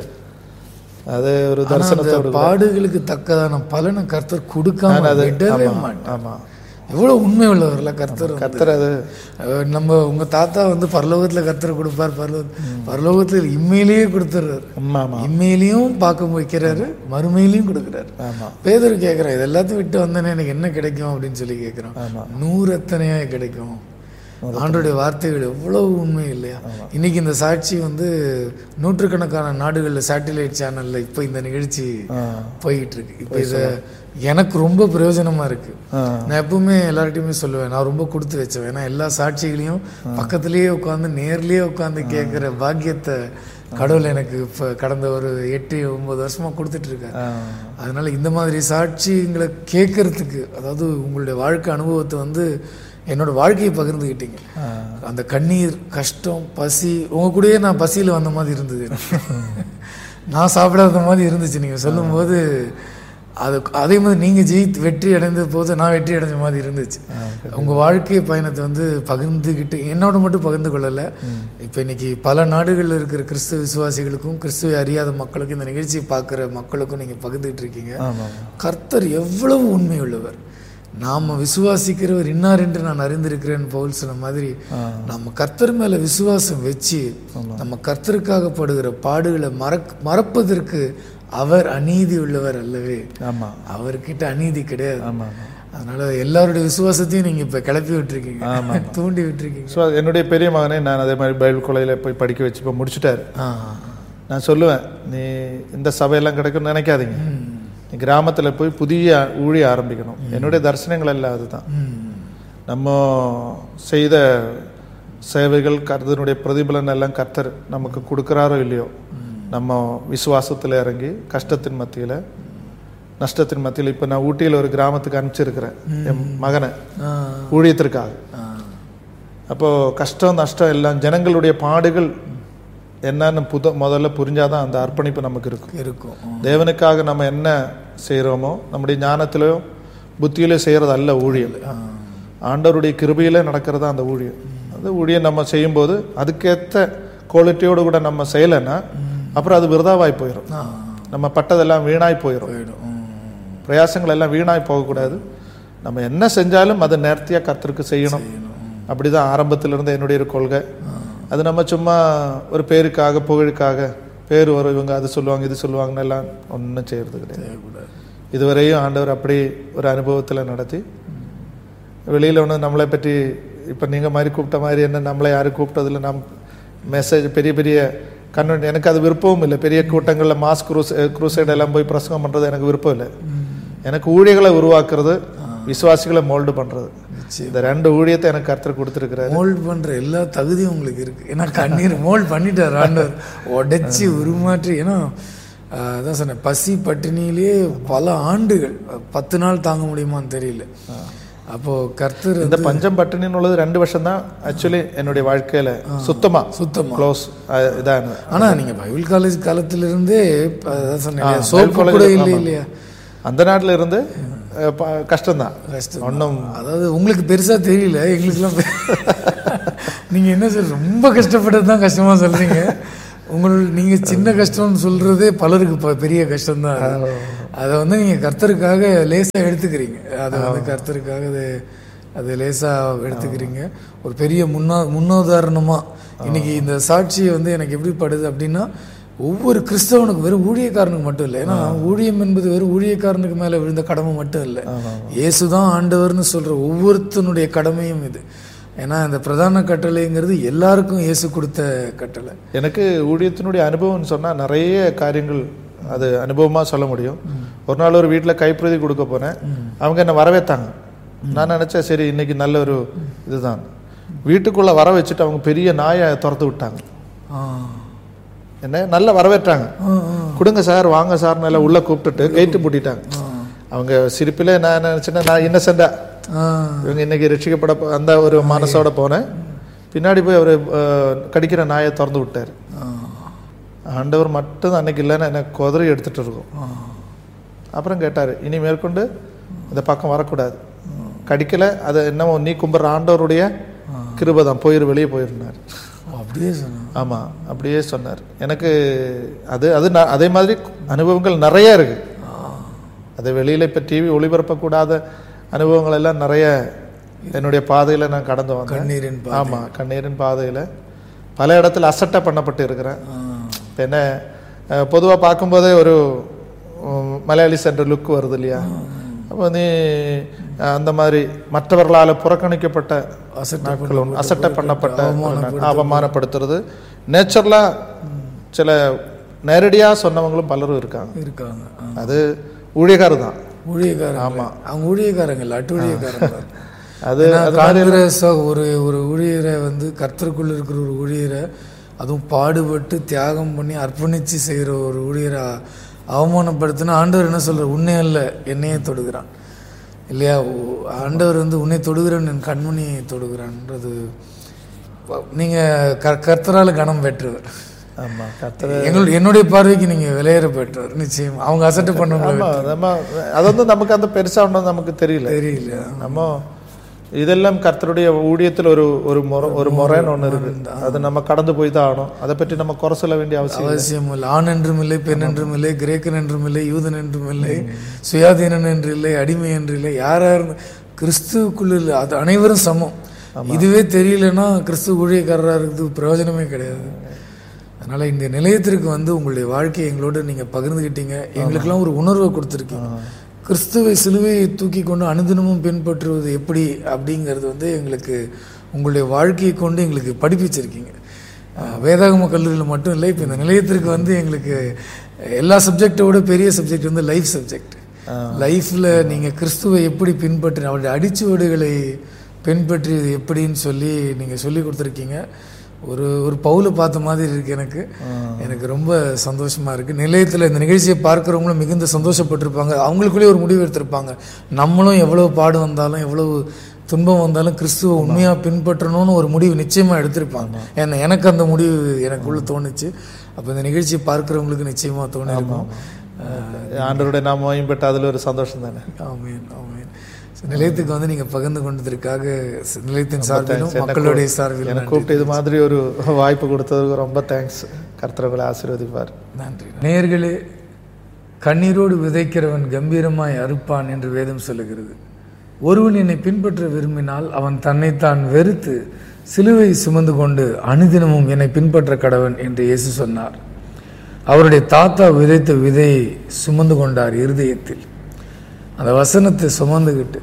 அது ஒரு ஆனா அந்த தரிசனத்தோடு பாடுகளுக்கு தக்கதான பலனை கர்த்தர் கொடுக்காம அது விடவே ஆமா, மாட்டார் ஆமா எவ்வளவு உண்மை உள்ளவர்ல கர்த்தர் வந்து. கர்த்தர் அது அஹ் நம்ம உங்க தாத்தா வந்து பரலோகத்துல கர்த்தர் கொடுப்பார் பரலோக பரலோகத்தில் இம்மையிலேயே கொடுத்துறாரு ஆமா ஆமா இம்மையிலையும் பார்க்க வைக்கிறாரு மறுமையிலையும் கொடுக்குறாரு ஆமா பேதர் கேட்குறான் இது எல்லாத்தையும் விட்டு வந்தேனே எனக்கு என்ன கிடைக்கும் அப்படின்னு சொல்லி கேட்குறான் ஆமா. நூறு எத்தனையா கிடைக்கும் ஆண்டோடைய வார்த்தைகள் எவ்வளவு உண்மை இல்லையா இன்னைக்கு இந்த சாட்சி வந்து நூற்றுக்கணக்கான நாடுகளில் சேட்டிலைட் சேனல்ல இப்போ இந்த நிகழ்ச்சி போயிட்டு இருக்கு இப்போ இது எனக்கு ரொம்ப பிரயோஜனமா இருக்கு ஆ. நான் எப்பவுமே எல்லார்ட்டையுமே சொல்லுவேன் நான் ரொம்ப கொடுத்து வச்சேன் ஏன்னா எல்லா சாட்சிகளையும் பக்கத்துலேயே உட்காந்து நேர்லயே உட்காந்து கேட்குற பாக்கியத்தை கடவுள் எனக்கு இப்போ கடந்த ஒரு எட்டு ஒன்பது வருஷமா கொடுத்துட்டு இருக்காரு ஆ. அதனால இந்த மாதிரி சாட்சிங்களை கேட்கறதுக்கு அதாவது உங்களுடைய வாழ்க்கை அனுபவத்தை வந்து என்னோட வாழ்க்கையை பகிர்ந்துக்கிட்டீங்க அந்த கண்ணீர் கஷ்டம் பசி உங்க கூடயே நான் பசியில் வந்த மாதிரி இருந்தது எனக்கு. நான் சாப்பிடாத மாதிரி இருந்துச்சு நீங்கள் சொல்லும்போது அது அதே மாதிரி நீங்கள் ஜெயித்து வெற்றி அடைந்த போது நான் வெற்றி அடைஞ்ச மாதிரி இருந்துச்சு உங்கள் வாழ்க்கை பயணத்தை வந்து பகிர்ந்துக்கிட்டு என்னோட மட்டும் பகிர்ந்து கொள்ளலை இப்போ இன்னைக்கு பல நாடுகளில் இருக்கிற கிறிஸ்துவ விசுவாசிகளுக்கும் கிறிஸ்துவை அறியாத மக்களுக்கும் இந்த நிகழ்ச்சியை பார்க்குற மக்களுக்கும் நீங்கள் பகிர்ந்துட்டு இருக்கீங்க ஆமாம் கர்த்தர் எவ்வளவு உண்மை உள்ளவர் நாம விசுவாசிக்கிறவர் இன்னார் என்று நான் அறிந்திருக்கிறேன் பவுல் சொன்ன மாதிரி நம்ம கர்த்தர் மேல விசுவாசம் வச்சு நம்ம கர்த்தருக்காக படுகிற பாடுகளை மறக் மறப்பதற்கு அவர் அநீதி உள்ளவர் அல்லவே ஆமாம் அவர்கிட்ட அநீதி கிடையாது ஆமாம் அதனால எல்லாருடைய விசுவாசத்தையும் நீங்க இப்ப கிளப்பி விட்டுருக்கீங்க தூண்டி விட்டுருக்கீங்க ஸோ என்னுடைய பெரிய மகனை நான் அதே மாதிரி பைபிள் கொலையில் போய் படிக்க வச்சு இப்போ முடிச்சிட்டாரு ஆ நான் சொல்லுவேன் நீ இந்த சபையெல்லாம் கிடைக்கும்னு நினைக்காதீங்க நீ கிராமத்தில் போய் புதிய ஊழிய ஆரம்பிக்கணும் என்னுடைய தரிசனங்கள் எல்லாம் அதுதான் ம். நம்ம செய்த சேவைகள் கர்த்தனுடைய பிரதிபலன் எல்லாம் கர்த்தர் நமக்கு கொடுக்குறாரோ இல்லையோ நம்ம விசுவாசத்தில் இறங்கி கஷ்டத்தின் மத்தியில் நஷ்டத்தின் மத்தியில் இப்போ நான் ஊட்டியில் ஒரு கிராமத்துக்கு அனுப்பிச்சிருக்கிறேன் என் மகனை ஆ ஊழியத்திற்காக ஆ அப்போ கஷ்டம் நஷ்டம் எல்லாம் ஜனங்களுடைய பாடுகள் என்னன்னு புத முதல்ல புரிஞ்சாதான் அந்த அர்ப்பணிப்பு நமக்கு இருக்கும் இருக்கும் ம். தேவனுக்காக நம்ம என்ன செய்கிறோமோ நம்முடைய ஞானத்திலோ புத்தியிலோ செய்கிறது அல்ல ஊழியம் ஆண்டவருடைய கிருபையில நடக்கிறதா அந்த ஊழியம் அந்த ஊழியம் நம்ம செய்யும்போது அதுக்கேற்ற குவாலிட்டியோடு கூட நம்ம செய்யலைன்னா அப்புறம் அது விருதாவாய் போயிடும் ஆ நம்ம பட்டதெல்லாம் வீணாய் போயிடும் போயிடும் ம். பிரயாசங்கள் எல்லாம் வீணாய் போகக்கூடாது நம்ம என்ன செஞ்சாலும் அதை நேர்த்தியாக கர்த்தருக்கு செய்யணும் அப்படிதான் ஆரம்பத்துல இருந்த என்னுடைய ஒரு கொள்கை அது நம்ம சும்மா ஒரு பேருக்காக புகழுக்காக பேர் வரும் இவங்க அது சொல்லுவாங்க இது சொல்லுவாங்கன்னு எல்லாம் ஒன்றும் செய்யறது கிடையாது செய்யக்கூடாது. இதுவரையும் ஆண்டவர் அப்படி ஒரு அனுபவத்தில் நடத்தி வெளியில் ஒன்று நம்மளை பற்றி இப்போ நீங்கள் மாதிரி கூப்பிட்ட மாதிரி என்ன நம்மளை யாரும் கூப்பிட்டதில்ல நம் மெசேஜ் பெரிய பெரிய கன்வென்ட் எனக்கு அது விருப்பமும் இல்லை பெரிய கூட்டங்களில் மாஸ் குரூஸ் குரூசைடு எல்லாம் போய் பிரசங்கம் பண்ணுறது எனக்கு விருப்பம் இல்லை எனக்கு ஊழியர்களை உருவாக்குறது விசுவாசிகளை மோல்டு பண்ணுறது இந்த ரெண்டு ஊழியத்தை எனக்கு கர்த்தர் கொடுத்துருக்கிறாரு மோல்ட் பண்ற எல்லா தகுதியும் உங்களுக்கு இருக்கு ஏன்னா கண்ணீர் மோல்ட் பண்ணிட்டார் ஆண்டவர் உடைச்சி உருமாற்றி ஏன்னா ஆஹ், அதான் சொன்னேன் பசி பட்டினியிலேயே பல ஆண்டுகள் பத்து நாள் தாங்க முடியுமான்னு தெரியல அப்போ கர்த்தர் இந்த பஞ்சம் பட்டினின்னு உள்ளது ரெண்டு வருஷம் தான் ஆக்சுவலி என்னுடைய வாழ்க்கையில சுத்தமா சுத்தமா க்ளோஸ் இதானது ஆனா நீங்க பைபிள் காலேஜ் காலத்துல இருந்தே இப்ப அதான் சொன்னேன் ஆ, சோப்பு பைபிள் கூட காலேஜ் இல்லை ஆமா. இல்லையா அந்த நாட்டில் இருந்து அஹ், ப- கஷ்டம்தான் கஷ்டம் ஒன்றும் அதாவது உங்களுக்கு பெருசா தெரியல எங்களுக்குலாம் பெ- நீங்க என்ன சொல்ற ரொம்ப கஷ்டப்பட்டது தான் கஷ்டமா சொல்றீங்க உங்கள் நீங்க சின்ன கஷ்டம்னு சொல்றதே பலருக்கு ப- பெரிய கஷ்டம் தான் அதை வந்து நீங்க கர்த்தருக்காக லேசா எடுத்துக்கிறீங்க அதை வந்து கர்த்தருக்காக அது அது லேசா எடுத்துக்கிறீங்க ஒரு பெரிய முன்னா முன்னுதாரணமா இன்னைக்கு இந்த சாட்சியை வந்து எனக்கு எப்படி படுது அப்படின்னா ஒவ்வொரு கிறிஸ்தவனுக்கு வெறும் ஊழியக்காரனுக்கு மட்டும் இல்லை ஏன்னா ஊழியம் என்பது வெறும் ஊழியக்காரனுக்கு மேல விழுந்த கடமை மட்டும் இல்லை இயேசுதான் ஆண்டவர்னு சொல்ற ஒவ்வொருத்தனுடைய கடமையும் இது ஏன்னா இந்த பிரதான கட்டளைங்கிறது எல்லாருக்கும் இயேசு கொடுத்த கட்டளை எனக்கு ஊழியத்தினுடைய அனுபவம்னு சொன்னா நிறைய காரியங்கள் அது அனுபவமா சொல்ல முடியும் ஒரு நாள் ஒரு வீட்டில் கைப்பிரதி கொடுக்க போனேன் அவங்க என்னை வரவேத்தாங்க நான் நினைச்சேன் சரி இன்னைக்கு நல்ல ஒரு இதுதான் வீட்டுக்குள்ள வர வச்சுட்டு அவங்க பெரிய நாயை துரத்து விட்டாங்க ஆ. என்ன நல்லா வரவேற்றாங்க ஆ, ஆ. கொடுங்க சார் வாங்க சார் நல்லா உள்ள கூப்பிட்டுட்டு கைட்டு பூட்டிட்டாங்க அவங்க சிரிப்பில் நான் நினச்சேன்னா நான் இன்னசெண்டா ஆ. இவங்க இன்னைக்கு ரட்சிக்கப்பட போ- அந்த ஒரு மனசோட போனேன் பின்னாடி போய் அவர் கடிக்கிற நாயை திறந்து விட்டார் ஆ. ஆண்டவர் மட்டும் அன்னைக்கு இல்லைன்னு எனக்கு குதிரை எடுத்துட்டு இருக்கோம் ஆ. அப்புறம் கேட்டார் இனி மேற்கொண்டு இந்த பக்கம் வரக்கூடாது கடிக்கல அதை என்னமோ நீ கும்பிட்ற ஆண்டவருடைய கிருபை தான் போயிரு வெளியே போயிருந்தார் அப்படியே சொன்னேன் ஆமாம் அப்படியே சொன்னார் எனக்கு அது அது ந- அதே மாதிரி அனுபவங்கள் நிறைய இருக்கு அதை வெளியில் இப்போ டிவி ஒளிபரப்பக்கூடாத அனுபவங்கள் எல்லாம் நிறைய என்னுடைய பாதையில் நான் கடந்து வந்தேன் கண்ணீரின் பா- ஆமாம் கண்ணீரின் பாதையில் பல இடத்துல அசட்டை பண்ணப்பட்டு இருக்கிறேன் ஆ. இப்போ என்ன பொதுவாக பார்க்கும்போதே ஒரு உம், மலையாளி சென்ற லுக் வருது இல்லையா அப்போ நீ அஹ், அந்த மாதிரி மற்றவர்களால் புறக்கணிக்கப்பட்ட அசட்டை நாட்கள் ஒன்று. அசட்டை பண்ணப்பட்ட ஒரு நாள். அவமானப்படுத்துறது நேச்சுரலாக சில நேரடியாக சொன்னவங்களும் பலரும் இருக்காங்க இருக்காங்க ஆ. அது ஊழியக்காரர் தான் ஊழியக்காரங்க ஆமா. அவங்க ஊழியக்காரங்க இல்லை அட்டு ஊழியக்காரங்க அது ஏன்னா காங்கிரஸ் ஒரு ஒரு ஊழியரை வந்து கர்த்தருக்குள்ள இருக்கிற ஒரு ஊழியரை அதுவும் பாடுபட்டு தியாகம் பண்ணி அர்ப்பணிச்சு செய்கிற ஒரு ஊழியரை அவமானப்படுத்தினா ஆண்டவர் என்ன சொல்ற உன்னை அல்ல என்னையே தொடுகிறான் இல்லையா ஓ- ஆண்டவர் வந்து உன்னை தொடுகிறவன் என் கண்மணியை தொடுகிறான்ன்றது நீங்கள் க கர்த்தரால் கணம் பெற்றவர் ஆமாம் கர்த்தர் எங்களுடைய என்னுடைய பார்வைக்கு நீங்கள் விலையேற பெற்றவர் நிச்சயம் அவங்க அசட்டை பண்ணவங்க ஆமாம் நம்ம அது வந்து நமக்கு அந்த பெருசாக ஒன்றும் நமக்கு தெரியல தெரியல நம்ம இதெல்லாம் கர்த்தருடைய ஊழியத்தில் ஒரு ஒரு முறை ஒரு முறைன்னு ஒன்று இருக்கு அது நம்ம கடந்து போய் தான் ஆகணும் அதை பற்றி நம்ம குறை சொல்ல வேண்டிய அவசியம் இல்லை. அவசியம் இல்லை ஆண் என்றும் இல்லை பெண் என்றும் இல்லை கிரேக்கன் என்றும் இல்லை யூதன் என்றும் இல்லை சுயாதீனன் என்று இல்லை அடிமை என்று இல்லை யாரா இருந்து கிறிஸ்துவுக்குள்ள இல்லை அது அனைவரும் சமம் இதுவே தெரியலன்னா கிறிஸ்துவ ஊழியக்காரராக இருக்குது பிரயோஜனமே கிடையாது அதனால இந்த நிலையத்திற்கு வந்து உங்களுடைய வாழ்க்கையை எங்களோட நீங்க பகிர்ந்துக்கிட்டீங்க எங்களுக்கெல்லாம் ஒரு உணர்வை கொடுத்துருக்கீங்க கிறிஸ்துவை சிலுவையை தூக்கி கொண்டு அனுதினமும் பின்பற்றுவது எப்படி அப்படிங்கிறது வந்து எங்களுக்கு உங்களுடைய வாழ்க்கையை கொண்டு எங்களுக்கு படிப்பிச்சிருக்கீங்க அஹ் வேதாகம கல்லூரியில் மட்டும் இல்லை இப்போ இந்த நிலையத்திற்கு வந்து எங்களுக்கு எல்லா சப்ஜெக்டோட பெரிய சப்ஜெக்ட் வந்து லைஃப் சப்ஜெக்ட் லைஃப்பில் நீங்கள் கிறிஸ்துவை எப்படி பின்பற்றி அவருடைய அடிச்சுவடுகளை பின்பற்றியது எப்படின்னு சொல்லி நீங்கள் சொல்லி கொடுத்துருக்கீங்க ஒரு ஒரு பவுலை பார்த்த மாதிரி இருக்கு எனக்கு எனக்கு ரொம்ப சந்தோஷமா இருக்கு நிலையத்தில் இந்த நிகழ்ச்சியை பார்க்குறவங்களும் மிகுந்த சந்தோஷப்பட்டிருப்பாங்க அவங்களுக்குள்ளே ஒரு முடிவு எடுத்திருப்பாங்க நம்மளும் எவ்வளவு பாடு வந்தாலும் எவ்வளவு துன்பம் வந்தாலும் கிறிஸ்துவ உண்மையா பின்பற்றணும்னு ஒரு முடிவு நிச்சயமா எடுத்திருப்பாங்க ஏன்னா எனக்கு அந்த முடிவு எனக்குள்ள தோணுச்சு அப்போ இந்த நிகழ்ச்சியை பார்க்குறவங்களுக்கு நிச்சயமா தோணிருக்கும் ஆண்டவருடைய நாம் மேம்பட்ட அதில் ஒரு சந்தோஷம் தானே ஆமீன் ஆமீன் So, நிலையத்துக்கு வந்து நீங்க பகிர்ந்து கொண்டதற்காக ஸ்- நிலையத்தின் சார்பிலும் மக்களுடைய சார்பிலும் எனக்கு கூப்பிட்டு இது மாதிரி ஒரு வாய்ப்பு கொடுத்ததுக்கு ரொம்ப தேங்க்ஸ் கர்த்தரவங்களை ஆசீர்வதிப்பார் நன்றி நேயர்களே கண்ணீரோடு விதைக்கிறவன் கம்பீரமாய் அறுப்பான் என்று வேதம் சொல்லுகிறது ஒருவன் என்னை பின்பற்ற விரும்பினால் அவன் தன்னைத்தான் வெறுத்து சிலுவை சுமந்து கொண்டு அனுதினமும் என்னை பின்பற்ற கடவன் என்று இயேசு சொன்னார் அவருடைய தாத்தா விதைத்த விதையை சுமந்து கொண்டார் இருதயத்தில் அந்த வசனத்தை சுமந்துக்கிட்டு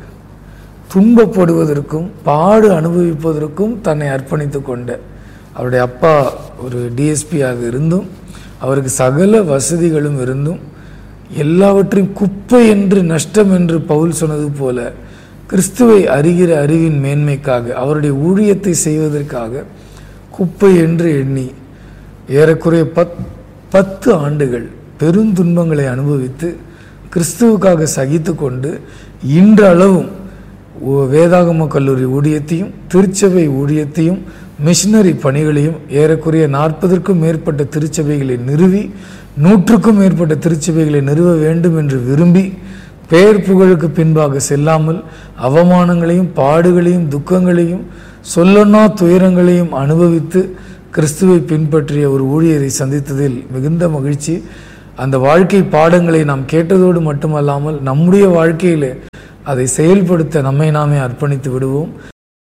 துன்பப்படுவதற்கும் பாடு அனுபவிப்பதற்கும் தன்னை அர்ப்பணித்து கொண்ட அவருடைய அப்பா ஒரு டிஎஸ்பியாக இருந்தும் அவருக்கு சகல வசதிகளும் இருந்தும் எல்லாவற்றையும் குப்பை என்று நஷ்டம் என்று பவுல் சொன்னது போல கிறிஸ்துவை அறிகிற அறிவின் மேன்மைக்காக அவருடைய ஊழியத்தை செய்வதற்காக குப்பை என்று எண்ணி ஏறக்குறைய பத் பத்து ஆண்டுகள் பெருந்துன்பங்களை அனுபவித்து கிறிஸ்துவுக்காக சகித்து கொண்டு இன்றளவும் ஓ- வேதாகம கல்லூரி ஊழியத்தையும் திருச்சபை ஊழியத்தையும் மிஷினரி பணிகளையும் ஏறக்குறைய நாற்பதற்கும் மேற்பட்ட திருச்சபைகளை நிறுவி நூற்றுக்கும் மேற்பட்ட திருச்சபைகளை நிறுவ வேண்டும் என்று விரும்பி பெயர் புகழுக்கு பின்பாக செல்லாமல் அவமானங்களையும் பாடுகளையும் துக்கங்களையும் சொல்லனா துயரங்களையும் அனுபவித்து கிறிஸ்துவை பின்பற்றிய ஒரு ஊழியரை சந்தித்ததில் மிகுந்த மகிழ்ச்சி அந்த வாழ்க்கை பாடங்களை நாம் கேட்டதோடு மட்டுமல்லாமல் நம்முடைய வாழ்க்கையிலே அதை செயல்படுத்த நம்மை நாமே அர்ப்பணித்து விடுவோம்